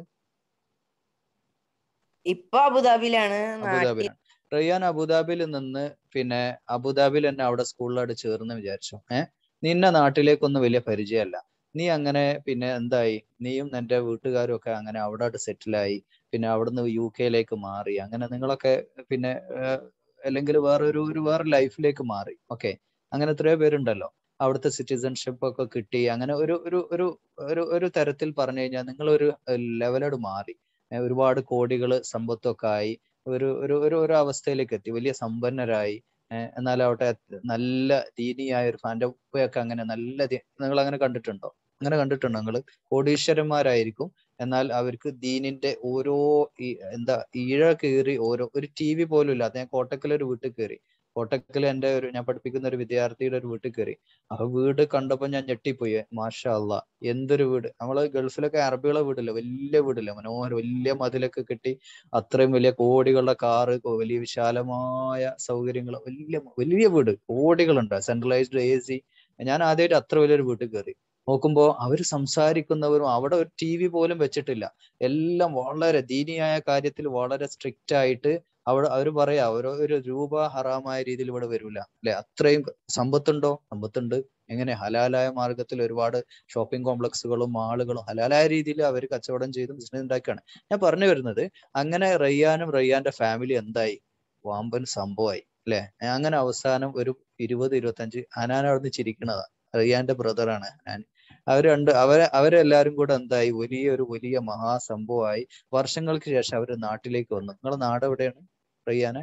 J: ഇപ്പൊ അബുദാബിയിലാണ് നാട്ടിൽ
B: അബുദാബിയിലാണ് റയ്യാൻ അബുദാബിയിൽ നിന്ന് പിന്നെ അബുദാബിയിൽ തന്നെ അവിടെ സ്കൂളിലോട്ട് ചേർന്ന് വിചാരിച്ചു ഏഹ് നിന്നെ നാട്ടിലേക്കൊന്നും വലിയ പരിചയമല്ല നീ അങ്ങനെ പിന്നെ എന്തായി നീയും നിന്റെ വീട്ടുകാരും ഒക്കെ അങ്ങനെ അവിടെ സെറ്റിലായി പിന്നെ അവിടുന്ന് യു കെയിലേക്ക് മാറി അങ്ങനെ നിങ്ങളൊക്കെ പിന്നെ ഏഹ്, അല്ലെങ്കിൽ വേറൊരു ഒരു വേറെ ലൈഫിലേക്ക് മാറി ഓക്കെ അങ്ങനെ എത്രയോ പേരുണ്ടല്ലോ അവിടുത്തെ സിറ്റിസൺഷിപ്പ് ഒക്കെ കിട്ടി അങ്ങനെ ഒരു ഒരു ഒരു ഒരു ഒരു തരത്തിൽ പറഞ്ഞു കഴിഞ്ഞാൽ നിങ്ങൾ ഒരു ലെവലോട് മാറി ഏഹ് ഒരുപാട് കോടികൾ സമ്പത്തൊക്കെ ആയി ഒരു ഒരു ഒരു ഒരു അവസ്ഥയിലേക്ക് എത്തി വലിയ സമ്പന്നരായി ഏഹ് എന്നാലാവട്ടെ നല്ല ദീനിയായ ഒരു ഫാൻ്റെ ഉപ്പയൊക്കെ അങ്ങനെ നല്ല നിങ്ങൾ അങ്ങനെ കണ്ടിട്ടുണ്ടോ അങ്ങനെ കണ്ടിട്ടുണ്ടോ നിങ്ങൾ കോടീശ്വരന്മാരായിരിക്കും എന്നാൽ അവർക്ക് ദീനിന്റെ ഓരോ ഈ എന്താ ഇഴ കീറി ഓരോ ഒരു ടി വി പോലും ഇല്ലാത്ത ഞാൻ കോട്ടക്കൽ ഒരു വീട്ടിൽ കയറി കോട്ടക്കൽ എൻ്റെ ഒരു ഞാൻ പഠിപ്പിക്കുന്ന ഒരു വിദ്യാർത്ഥിയുടെ ഒരു വീട്ടിൽ കയറി ആ വീട് കണ്ടപ്പോൾ ഞാൻ ഞെട്ടിപ്പോയി മാഷാ അല്ലാ എന്തൊരു വീട് നമ്മള് ഗൾഫിലൊക്കെ അറബികളെ വീടില്ല വലിയ വീടില്ല മനോഹരം വലിയ മതിലൊക്കെ കെട്ടി അത്രയും വലിയ കോടികളുടെ കാറ് വലിയ വിശാലമായ സൗകര്യങ്ങൾ വലിയ വലിയ വീട് കോടികളുണ്ട് സെൻട്രലൈസ്ഡ് എ സി ഞാൻ ആദ്യമായിട്ട് അത്ര വലിയൊരു വീട്ടിൽ കയറി നോക്കുമ്പോ അവര് സംസാരിക്കുന്നവരും അവിടെ ഒരു ടി വി പോലും വെച്ചിട്ടില്ല എല്ലാം വളരെ ദീനിയായ കാര്യത്തിൽ വളരെ സ്ട്രിക്റ്റ് ആയിട്ട് അവിടെ അവർ പറയാ ഓരോ ഒരു രൂപ ഹറാമായ രീതിയിൽ ഇവിടെ വരൂല അല്ലെ അത്രയും സമ്പത്തുണ്ടോ സമ്പത്തുണ്ട് എങ്ങനെ ഹലാലായ മാർഗത്തിൽ ഒരുപാട് ഷോപ്പിംഗ് കോംപ്ലക്സുകളും മാളുകളും ഹലാലായ രീതിയിൽ അവർ കച്ചവടം ചെയ്ത് ബിസിനസ് ഉണ്ടാക്കുകയാണ് ഞാൻ പറഞ്ഞു വരുന്നത് അങ്ങനെ റയ്യാനും റയ്യാന്റെ ഫാമിലി എന്തായി വാമ്പൻ സംഭവമായി അല്ലെ അങ്ങനെ അവസാനം ഒരു ഇരുപത് ഇരുപത്തഞ്ച് ഹനാൻ അവിടുന്ന് ചിരിക്കണതാ റയ്യാന്റെ ബ്രദറാണ് ഹനാൻ അവർ രണ്ട് അവരെ അവരെല്ലാരും കൂടെ എന്തായി വലിയൊരു വലിയ മഹാസംഭവമായി വർഷങ്ങൾക്ക് ശേഷം അവര് നാട്ടിലേക്ക് വന്നു നിങ്ങളെ നാട് എവിടെയാണ് റയ്യാനെ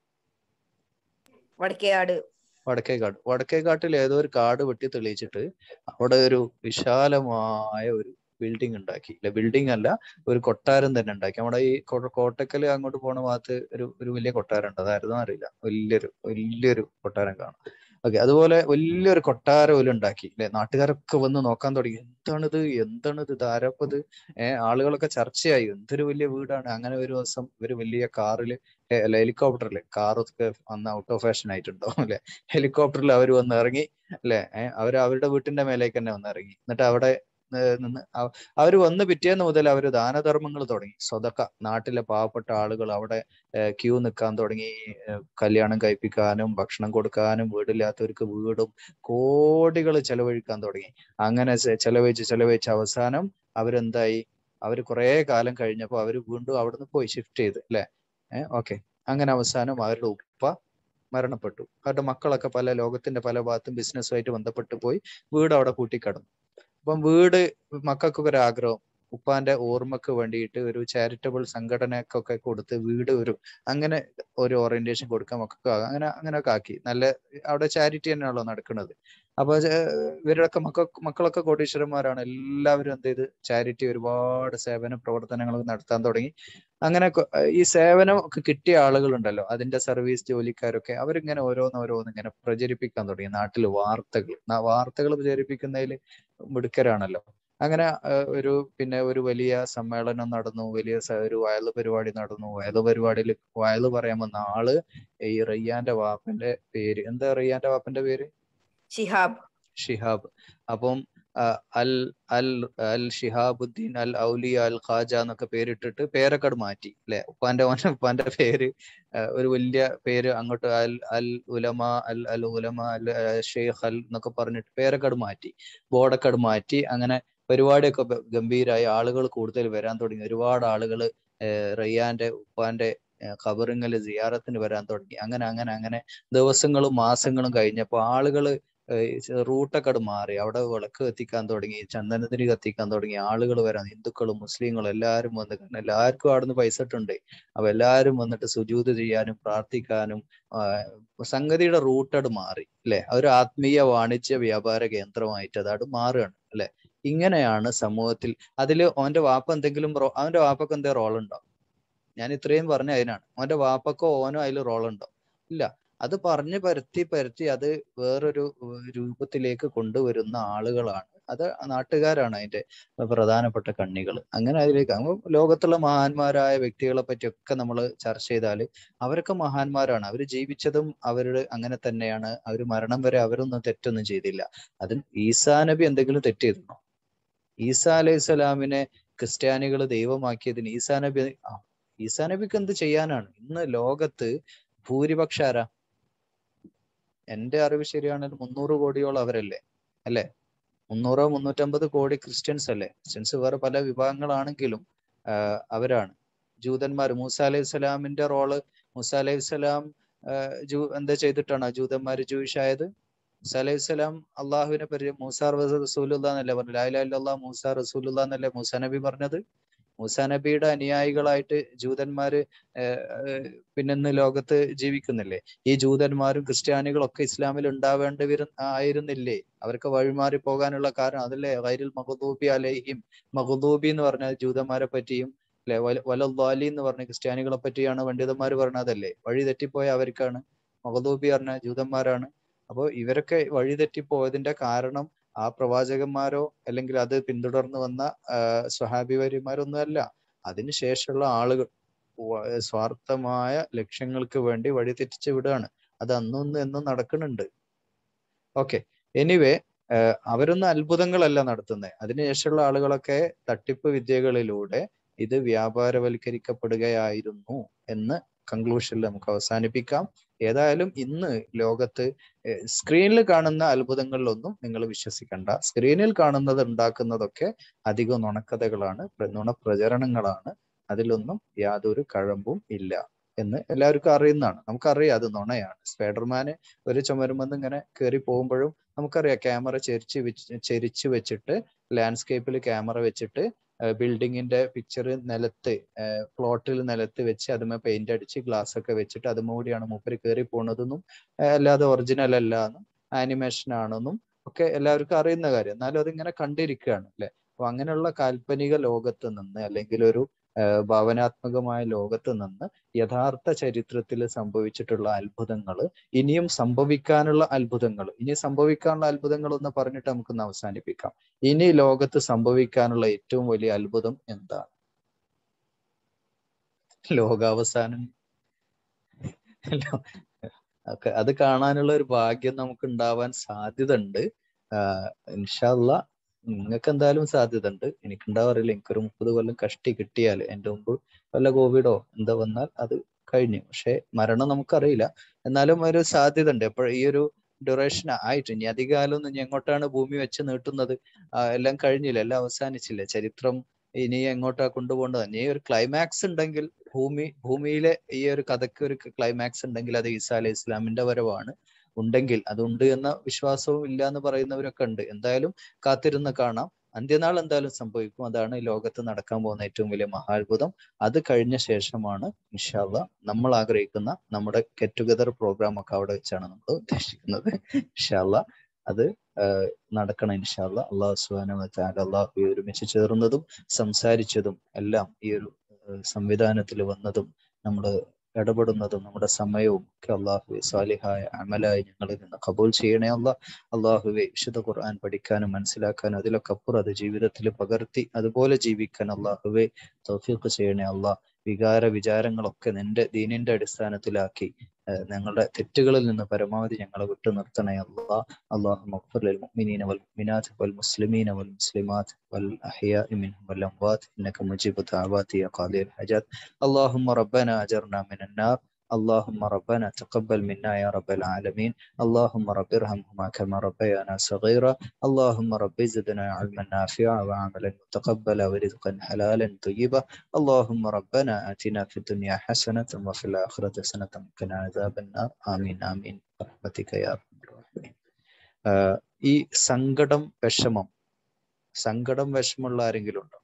J: വടക്കേയാട്
B: വടക്കേക്കാട് വടക്കേക്കാട്ടിൽ ഏതോ ഒരു കാട് വെട്ടി തെളിയിച്ചിട്ട് അവിടെ ഒരു വിശാലമായ ഒരു ബിൽഡിംഗ് ഉണ്ടാക്കി ഇല്ല ബിൽഡിംഗ് അല്ല ഒരു കൊട്ടാരം തന്നെ ഉണ്ടാക്കി നമ്മുടെ ഈ കോ- കോട്ടക്കല് അങ്ങോട്ട് പോണ ഭാഗത്ത് ഒരു ഒരു വലിയ കൊട്ടാരം ഉണ്ട് അതായിരുന്നു അറിയില്ല വലിയൊരു വലിയൊരു കൊട്ടാരം കാണാം ഓക്കെ അതുപോലെ വലിയൊരു കൊട്ടാരം പോലും ഉണ്ടാക്കി അല്ലെ നാട്ടുകാരൊക്കെ വന്ന് നോക്കാൻ തുടങ്ങി എന്താണിത് എന്താണിത് ഇതാരപ്പത് ഏഹ് ആളുകളൊക്കെ ചർച്ചയായി എന്തൊരു വലിയ വീടാണ് അങ്ങനെ ഒരു ദിവസം ഒരു വലിയ കാറില് അല്ല ഹെലികോപ്റ്ററിൽ കാറൊക്കെ അന്ന് ഔട്ട് ഓഫ് ഫാഷൻ ആയിട്ടുണ്ടോ അല്ലെ ഹെലികോപ്റ്ററിൽ അവർ വന്ന് ഇറങ്ങി അല്ലെ ഏഹ് അവർ അവരുടെ വീട്ടിന്റെ മേലേക്ക് തന്നെ വന്ന് ഇറങ്ങി എന്നിട്ട് അവിടെ ഏർ നിന്ന് അവ- അവര് വന്ന് പിറ്റേന്ന് മുതൽ അവര് ദാനധർമ്മങ്ങൾ തുടങ്ങി സ്വതക്ക നാട്ടിലെ പാവപ്പെട്ട ആളുകൾ അവിടെ ക്യൂ നിൽക്കാൻ തുടങ്ങി ഏർ കല്യാണം കഴിപ്പിക്കാനും ഭക്ഷണം കൊടുക്കാനും വീടില്ലാത്തവർക്ക് വീടും കോടികൾ ചെലവഴിക്കാൻ തുടങ്ങി അങ്ങനെ ചെ- ചെലവഴിച്ച് ചെലവഴിച്ച് അവസാനം അവരെന്തായി അവര് കുറെ കാലം കഴിഞ്ഞപ്പോൾ അവര് വീണ്ടും അവിടുന്ന് പോയി ഷിഫ്റ്റ് ചെയ്ത് അല്ലെ ഏഹ് ഓക്കെ അങ്ങനെ അവസാനം അവരുടെ ഉപ്പ മരണപ്പെട്ടു അവരുടെ മക്കളൊക്കെ പല ലോകത്തിന്റെ പല ഭാഗത്തും ബിസിനസ്സുമായിട്ട് ബന്ധപ്പെട്ട് പോയി വീട് അവിടെ കൂട്ടിക്കടന്നു അപ്പം വീട് മക്കൾക്കൊക്കെ ഒരു ആഗ്രഹം ഉപ്പാന്റെ ഓർമ്മക്ക് വേണ്ടിയിട്ട് ഒരു ചാരിറ്റബിൾ സംഘടനക്കൊക്കെ കൊടുത്ത് വീട് ഒരു അങ്ങനെ ഒരു ഓറിയന്റേഷൻ കൊടുക്കാൻ മക്കൾക്ക് ആകാം. അങ്ങനെ അങ്ങനെയൊക്കെ ആക്കി നല്ല അവിടെ ചാരിറ്റി തന്നെയാണല്ലോ നടക്കുന്നത് അപ്പൊ ചെ- ഇവരൊക്കെ മക്ക മക്കളൊക്കെ കോടീശ്വരന്മാരാണ് എല്ലാവരും എന്ത് ചെയ്ത് ചാരിറ്റി ഒരുപാട് സേവന പ്രവർത്തനങ്ങൾ നടത്താൻ തുടങ്ങി അങ്ങനെ കൊ- ഈ സേവനം ഒക്കെ കിട്ടിയ ആളുകളുണ്ടല്ലോ അതിന്റെ സർവീസ് ജോലിക്കാരൊക്കെ അവരിങ്ങനെ ഓരോന്ന് ഓരോന്ന് ഇങ്ങനെ പ്രചരിപ്പിക്കാൻ തുടങ്ങി നാട്ടിൽ വാർത്തകൾ വാർത്തകൾ പ്രചരിപ്പിക്കുന്നതിൽ മിടുക്കരാണല്ലോ അങ്ങനെ ആ, ഒരു പിന്നെ ഒരു വലിയ സമ്മേളനം നടന്നു വലിയ സ- ഒരു വയല് പരിപാടി നടന്നു വയല് പരിപാടിയിൽ വയല് പറയാൻ വന്ന ആള് ഈ റയ്യാന്റെ വാപ്പന്റെ പേര് എന്താ റയ്യാന്റെ വാപ്പന്റെ പേര്
J: ഷിഹാബ്
B: ഷിഹാബ് അപ്പം ആ, അൽ അൽ അൽ ഷിഹാബുദ്ദീൻ അൽ ഔലിയ അൽ ഖാജ എന്നൊക്കെ പേരിട്ടിട്ട് പേരൊക്കെ അങ്ങട് മാറ്റി അല്ലെ ഉപ്പാന്റെ മോനെ ഉപ്പാന്റെ പേര് ആ, ഒരു വലിയ പേര് അങ്ങോട്ട് അൽ അൽ ഉലമ അൽ അൽ ഉലമ അൽ ആ, ഷെയ്ഖ് അൽ എന്നൊക്കെ പറഞ്ഞിട്ട് പേരൊക്കെ അങ്ങട് മാറ്റി ബോർഡൊക്കെ അങ്ങട് മാറ്റി അങ്ങനെ പരിപാടിയൊക്കെ ബ- ഗംഭീരായി ആളുകൾ കൂടുതൽ വരാൻ തുടങ്ങി ഒരുപാട് ആളുകൾ റയ്യാന്റെ ഉപ്പാന്റെ ഖബറിങ്ങല് സിയാറത്തിന് വരാൻ തുടങ്ങി അങ്ങനെ അങ്ങനെ അങ്ങനെ ദിവസങ്ങളും മാസങ്ങളും കഴിഞ്ഞപ്പോൾ ആളുകള് റൂട്ടൊക്കെ അങ്ങട് മാറി അവിടെ വിളക്ക് കത്തിക്കാൻ തുടങ്ങി ചന്ദനത്തിരി കത്തിക്കാൻ തുടങ്ങി ആളുകൾ വരാൻ ഹിന്ദുക്കളും മുസ്ലിങ്ങളും എല്ലാവരും വന്ന് കാരണം എല്ലാവർക്കും അവിടുന്ന് പൈസ ഇട്ടുണ്ട് അപ്പൊ എല്ലാവരും വന്നിട്ട് സുജൂത് ചെയ്യാനും പ്രാർത്ഥിക്കാനും ആ, സംഗതിയുടെ റൂട്ടട് മാറി അല്ലെ ഒരു ആത്മീയ വാണിജ്യ വ്യാപാര കേന്ദ്രമായിട്ട് അതവിടെ മാറുകയാണ് അല്ലെ ഇങ്ങനെയാണ് സമൂഹത്തിൽ അതില് അവന്റെ വാപ്പ എന്തെങ്കിലും റോ- അവന്റെ വാപ്പക്ക് എന്തേ റോൾ ഉണ്ടോ ഞാൻ ഇത്രയും പറഞ്ഞ അതിനാണ് അവന്റെ വാപ്പക്കോ ഓനോ അതിൽ റോൾ ഉണ്ടോ ഇല്ല അത് പറഞ്ഞ് പരത്തി പരത്തി അത് വേറൊരു ഏർ രൂപത്തിലേക്ക് കൊണ്ടുവരുന്ന ആളുകളാണ് അത് നാട്ടുകാരാണ് അതിന്റെ പ്രധാനപ്പെട്ട കണ്ണികൾ അങ്ങനെ അതിലേക്ക് അങ്ങ് ലോകത്തുള്ള മഹാന്മാരായ വ്യക്തികളെ പറ്റിയൊക്കെ നമ്മൾ ചർച്ച ചെയ്താൽ അവരൊക്കെ മഹാന്മാരാണ് അവർ ജീവിച്ചതും അവരുടെ അങ്ങനെ തന്നെയാണ് അവർ മരണം വരെ അവരൊന്നും തെറ്റൊന്നും ചെയ്തില്ല അതിൽ ഈസാ നബി എന്തെങ്കിലും തെറ്റ് ചെയ്തിരുന്നോ ഈസാ അലൈഹി സ്വലാമിനെ ക്രിസ്ത്യാനികൾ ദൈവമാക്കിയതിന് ഈസാ നബി ആ, ഈസാ നബിക്ക് എന്ത് ചെയ്യാനാണ് ഇന്ന് ലോകത്ത് ഭൂരിപക്ഷ ആരാ എന്റെ അറിവ് ശരിയാണെങ്കിൽ മുന്നൂറ് കോടിയോളം അവരല്ലേ അല്ലെ മുന്നൂറോ മുന്നൂറ്റമ്പത് കോടി ക്രിസ്ത്യൻസ് അല്ലേ ക്രിസ്ത്യൻസ് വേറെ പല വിഭാഗങ്ങളാണെങ്കിലും ആഹ് അവരാണ് ജൂതന്മാർ മൂസ അലൈഹി സ്വലാമിന്റെ റോള് മൂസ അലൈഹി സ്വലാം ആഹ് ജൂ എന്താ ചെയ്തിട്ടാണ് ജൂതന്മാര് ജൂയിഷ് ആയത് മൂസ അലൈഹി സ്വലാം അള്ളാഹുവിനെ പരി മൂസ റസൂലുള്ള എന്നല്ലേ പറഞ്ഞു ലാ ഇലാഹ ഇല്ലല്ലാഹ് മൂസ റസൂലുള്ള എന്നല്ലേ മൂസ നബി പറഞ്ഞത് മൂസ നബിയുടെ അനുയായികളായിട്ട് ജൂതന്മാര് ആഹ് ആഹ് പിന്നെ ഇന്ന് ലോകത്ത് ജീവിക്കുന്നില്ലേ ഈ ജൂതന്മാരും ക്രിസ്ത്യാനികളും ഒക്കെ ഇസ്ലാമിൽ ഉണ്ടാവേണ്ടി ആയിരുന്നില്ലേ അവർക്ക് വഴിമാറി പോകാനുള്ള കാരണം അതല്ലേ ഗൈരിൽ മഹദൂബി അലൈഹിം മഹദൂബി എന്ന് പറഞ്ഞാൽ ജൂതന്മാരെ പറ്റിയും അല്ലെ വലി എന്ന് പറഞ്ഞ ക്രിസ്ത്യാനികളെ പറ്റിയാണ് പണ്ഡിതന്മാർ പറഞ്ഞതല്ലേ വഴി തെറ്റിപ്പോയ അവർക്കാണ് മഹദൂബി പറഞ്ഞ ജൂതന്മാരാണ് അപ്പോൾ ഇവരൊക്കെ വഴി തെറ്റിപ്പോയതിന്റെ കാരണം ആ പ്രവാചകന്മാരോ അല്ലെങ്കിൽ അത് പിന്തുടർന്ന് വന്ന ആഹ് സ്വഹാബിവര്യന്മാരൊന്നും അല്ല അതിനുശേഷമുള്ള ആളുകൾ വ- സ്വാർത്ഥമായ ലക്ഷ്യങ്ങൾക്ക് വേണ്ടി വഴി തെറ്റിച്ച് വിടുകയാണ് അത് അന്നും ഇന്നും എന്നും നടക്കുന്നുണ്ട് ഓക്കെ എനിവേ അവരൊന്നും അത്ഭുതങ്ങളല്ല നടത്തുന്നത് അതിനുശേഷമുള്ള ആളുകളൊക്കെ തട്ടിപ്പ് വിദ്യകളിലൂടെ ഇത് വ്യാപാരവൽക്കരിക്കപ്പെടുകയായിരുന്നു എന്ന് കൺക്ലൂഷനിൽ നമുക്ക് അവസാനിപ്പിക്കാം ഏതായാലും ഇന്ന് ലോകത്ത് സ്ക്രീനിൽ കാണുന്ന അത്ഭുതങ്ങളിലൊന്നും നിങ്ങൾ വിശ്വസിക്കണ്ട സ്ക്രീനിൽ കാണുന്നത് ഉണ്ടാക്കുന്നതൊക്കെ അധികം നുണക്കഥകളാണ് പ്ര- നുണപ്രചരണങ്ങളാണ് അതിലൊന്നും യാതൊരു കഴമ്പും ഇല്ല എന്ന് എല്ലാവർക്കും അറിയുന്നതാണ് നമുക്കറിയാം അത് നുണയാണ് സ്പൈഡർമാന് ഒരു ചുമരുമെന്ന് ഇങ്ങനെ കയറി പോകുമ്പോഴും നമുക്കറിയാം ക്യാമറ ചെരിച്ച് വെച്ച് ചെരിച്ച് വെച്ചിട്ട് ലാൻഡ്സ്കേപ്പിൽ ക്യാമറ വെച്ചിട്ട് ബിൽഡിങ്ങിന്റെ പിക്ചർ നിലത്ത് പ്ലോട്ടിൽ നിലത്ത് വെച്ച് അതുമേ പെയിന്റ് അടിച്ച് ഗ്ലാസ് ഒക്കെ വെച്ചിട്ട് അതുമൂടിയാണ് മൂപ്പര് കയറി പോണതെന്നും ഏഹ് അല്ലാതെ ഒറിജിനൽ അല്ല എന്നും ആനിമേഷൻ ആണെന്നും ഒക്കെ എല്ലാവർക്കും അറിയുന്ന കാര്യം എന്നാലും അതിങ്ങനെ കണ്ടിരിക്കുകയാണ് അല്ലെ അപ്പൊ അങ്ങനെയുള്ള കാൽപ്പനിക ലോകത്ത് നിന്ന് അല്ലെങ്കിൽ ഒരു ആഹ് ഭാവനാത്മകമായ ലോകത്ത് നിന്ന് യഥാർത്ഥ ചരിത്രത്തിൽ സംഭവിച്ചിട്ടുള്ള അത്ഭുതങ്ങൾ ഇനിയും സംഭവിക്കാനുള്ള അത്ഭുതങ്ങൾ ഇനി സംഭവിക്കാനുള്ള അത്ഭുതങ്ങൾ എന്ന് പറഞ്ഞിട്ട് നമുക്കൊന്ന് അവസാനിപ്പിക്കാം ഇനി ലോകത്ത് സംഭവിക്കാനുള്ള ഏറ്റവും വലിയ അത്ഭുതം എന്താണ് ലോകാവസാനം ലോ- ഒക്കെ അത് കാണാനുള്ള ഒരു ഭാഗ്യം നമുക്ക് ഉണ്ടാവാൻ സാധ്യത ഉണ്ട് ആഹ് ഇൻഷാല്ല നിങ്ങൾക്ക് എന്തായാലും സാധ്യത ഉണ്ട് എനിക്ക് ഉണ്ടാവാറില്ല എനിക്കൊരു മുപ്പത് കൊല്ലം കഷ്ടി കിട്ടിയാൽ എൻ്റെ മുമ്പ് വല്ല കോവിഡോ എന്താ വന്നാൽ അത് കഴിഞ്ഞു പക്ഷെ മരണം നമുക്കറിയില്ല എന്നാലും ഒരു സാധ്യത ഉണ്ട് എപ്പോഴും ഈ ഒരു ഡ്യൂറേഷൻ ആയിട്ട് ഇനി അധികകാലം ഇനി എങ്ങോട്ടാണ് ഭൂമി വെച്ച് നീട്ടുന്നത് ആ, എല്ലാം കഴിഞ്ഞില്ല എല്ലാം അവസാനിച്ചില്ല ചരിത്രം ഇനി എങ്ങോട്ടാ കൊണ്ടുപോകേണ്ടത് ഇനി ഒരു ക്ലൈമാക്സ് ഉണ്ടെങ്കിൽ ഭൂമി ഭൂമിയിലെ ഈ ഒരു കഥയ്ക്ക് ഒരു ക്ലൈമാക്സ് ഉണ്ടെങ്കിൽ അത് ഈസാ അലൈഹി ഇസ്ലാമിന്റെ വരവാണ് ഉണ്ടെങ്കിൽ അതുണ്ട് എന്ന വിശ്വാസവും ഇല്ല എന്ന് പറയുന്നവരൊക്കെ ഉണ്ട് എന്തായാലും കാത്തിരുന്ന് കാണാം അന്ത്യനാൾ എന്തായാലും സംഭവിക്കും അതാണ് ഈ ലോകത്ത് നടക്കാൻ പോകുന്ന ഏറ്റവും വലിയ മഹാത്ഭുതം അത് കഴിഞ്ഞ ശേഷമാണ് ഇൻഷാല്ല നമ്മൾ ആഗ്രഹിക്കുന്ന നമ്മുടെ ഗെറ്റ് ടുഗദർ പ്രോഗ്രാം ഒക്കെ അവിടെ വെച്ചാണ് നമ്മൾ ഉദ്ദേശിക്കുന്നത് ഇൻഷാല്ല അത് ആഹ് നടക്കണം ഇൻഷാല്ല അള്ളാഹു സുബാന അള്ളാഹു ഈ ഒരുമിച്ച് ചേർന്നതും സംസാരിച്ചതും എല്ലാം ഈ ഒരു സംവിധാനത്തിൽ വന്നതും നമ്മൾ ഇടപെടുന്നതും നമ്മുടെ സമയവും ഒക്കെ അള്ളാഹുവെ സാലിഹായ അമലായി ഞങ്ങളിൽ നിന്ന് കബൂൽ ചെയ്യണേ അല്ല അള്ളാഹുവെ വിശുദ്ധ ഖുർആൻ പഠിക്കാനും മനസ്സിലാക്കാനും അതിലൊക്കെ അപ്പുറം അത് ജീവിതത്തിൽ പകർത്തി അതുപോലെ ജീവിക്കാൻ അള്ളാഹുവെ തൗഫീഖ് ചെയ്യണേ അള്ളാഹ് വികാര വിചാരങ്ങളൊക്കെ നിന്റെ ദീനിന്റെ അടിസ്ഥാനത്തിലാക്കി ഏഹ് ഞങ്ങളുടെ തെറ്റുകളിൽ നിന്ന് പരമാവധി ഞങ്ങളെ വിട്ടു നിർത്തണേ അല്ലാ اللهم اغفر للمؤمنين والمؤمنات والمسلمين والمسلمات والأحياء منهم والأموات إنك مجيب الدعوات يا قاضي الحاجات اللهم ربنا أجرنا من النار اللهم ربنا تقبل منا يا رب العالمين اللهم رب ارحمهما كما ربيانا صغيرا اللهم رب زدنا علما نافعا وعملا متقبلا ورزقا حلالا طيبا اللهم ربنا آتنا في الدنيا حسنة وفي الآخرة حسنة وقنا عذاب النار آمين آمين برحمتك يا رب الراحمين ആഹ് ഈ സങ്കടം വിഷമം സങ്കടം വിഷമമുള്ള ആരെങ്കിലും ഉണ്ടോ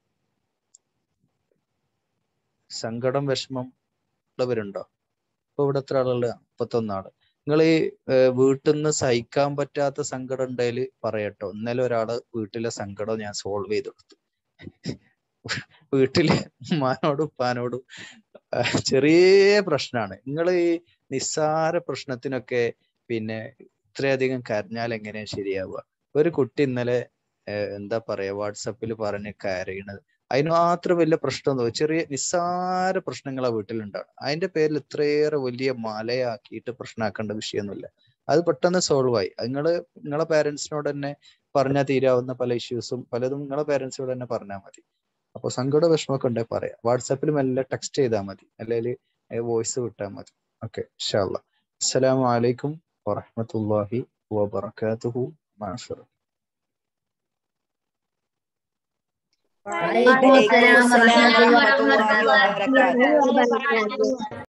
B: സങ്കടം വിഷമം ഉള്ളവരുണ്ടോ ഇപ്പൊ ഇവിടെ എത്ര ആളുള്ള മുപ്പത്തൊന്നാള് നിങ്ങൾ ഈ വീട്ടിൽ നിന്ന് സഹിക്കാൻ പറ്റാത്ത സങ്കടം ഉണ്ടെങ്കിൽ പറയട്ടോ ഇന്നലെ ഒരാള് വീട്ടിലെ സങ്കടം ഞാൻ സോൾവ് ചെയ്ത് കൊടുത്തു വീട്ടില് ഉമ്മാനോടും ഉപ്പാനോടും ആഹ് ചെറിയ പ്രശ്നമാണ് നിങ്ങൾ ഈ നിസ്സാര പ്രശ്നത്തിനൊക്കെ പിന്നെ ഇത്രയധികം കരഞ്ഞാൽ എങ്ങനെയാ ശരിയാവുക ഒരു കുട്ടി ഇന്നലെ ഏഹ് എന്താ പറയാ വാട്സപ്പിൽ പറഞ്ഞ് കരയണത് അതിന് മാത്രം വലിയ പ്രശ്നമൊന്നും ചെറിയ നിസ്സാര പ്രശ്നങ്ങൾ ആ വീട്ടിലുണ്ടാവും അതിന്റെ പേരിൽ ഇത്രയേറെ വലിയ മലയാക്കിയിട്ട് പ്രശ്നമാക്കേണ്ട വിഷയമൊന്നുമില്ല അത് പെട്ടെന്ന് സോൾവ് ആയി നിങ്ങൾ നിങ്ങളെ പാരന്റ്സിനോട് തന്നെ പറഞ്ഞാൽ തീരാവുന്ന പല ഇഷ്യൂസും പലതും നിങ്ങളെ പാരന്റ്സിനോട് തന്നെ പറഞ്ഞാൽ മതി അപ്പൊ സങ്കട വിഷമമൊക്കെ ഉണ്ടെങ്കിൽ പറയാം വാട്സാപ്പിൽ മെല്ലെ ടെക്സ്റ്റ് ചെയ്താൽ മതി അല്ലെങ്കിൽ വോയിസ് വിട്ടാൽ മതി ഓക്കെ ഇൻഷാല്ല അസ്സലാമു അലൈക്കും വറഹ്മത്തുള്ളാഹി വബറകാതുഹു മാഷറ
I: വലൈക്കും അസ്സലാം വറഹ്മത്തുള്ളാഹി വബറകാതുഹു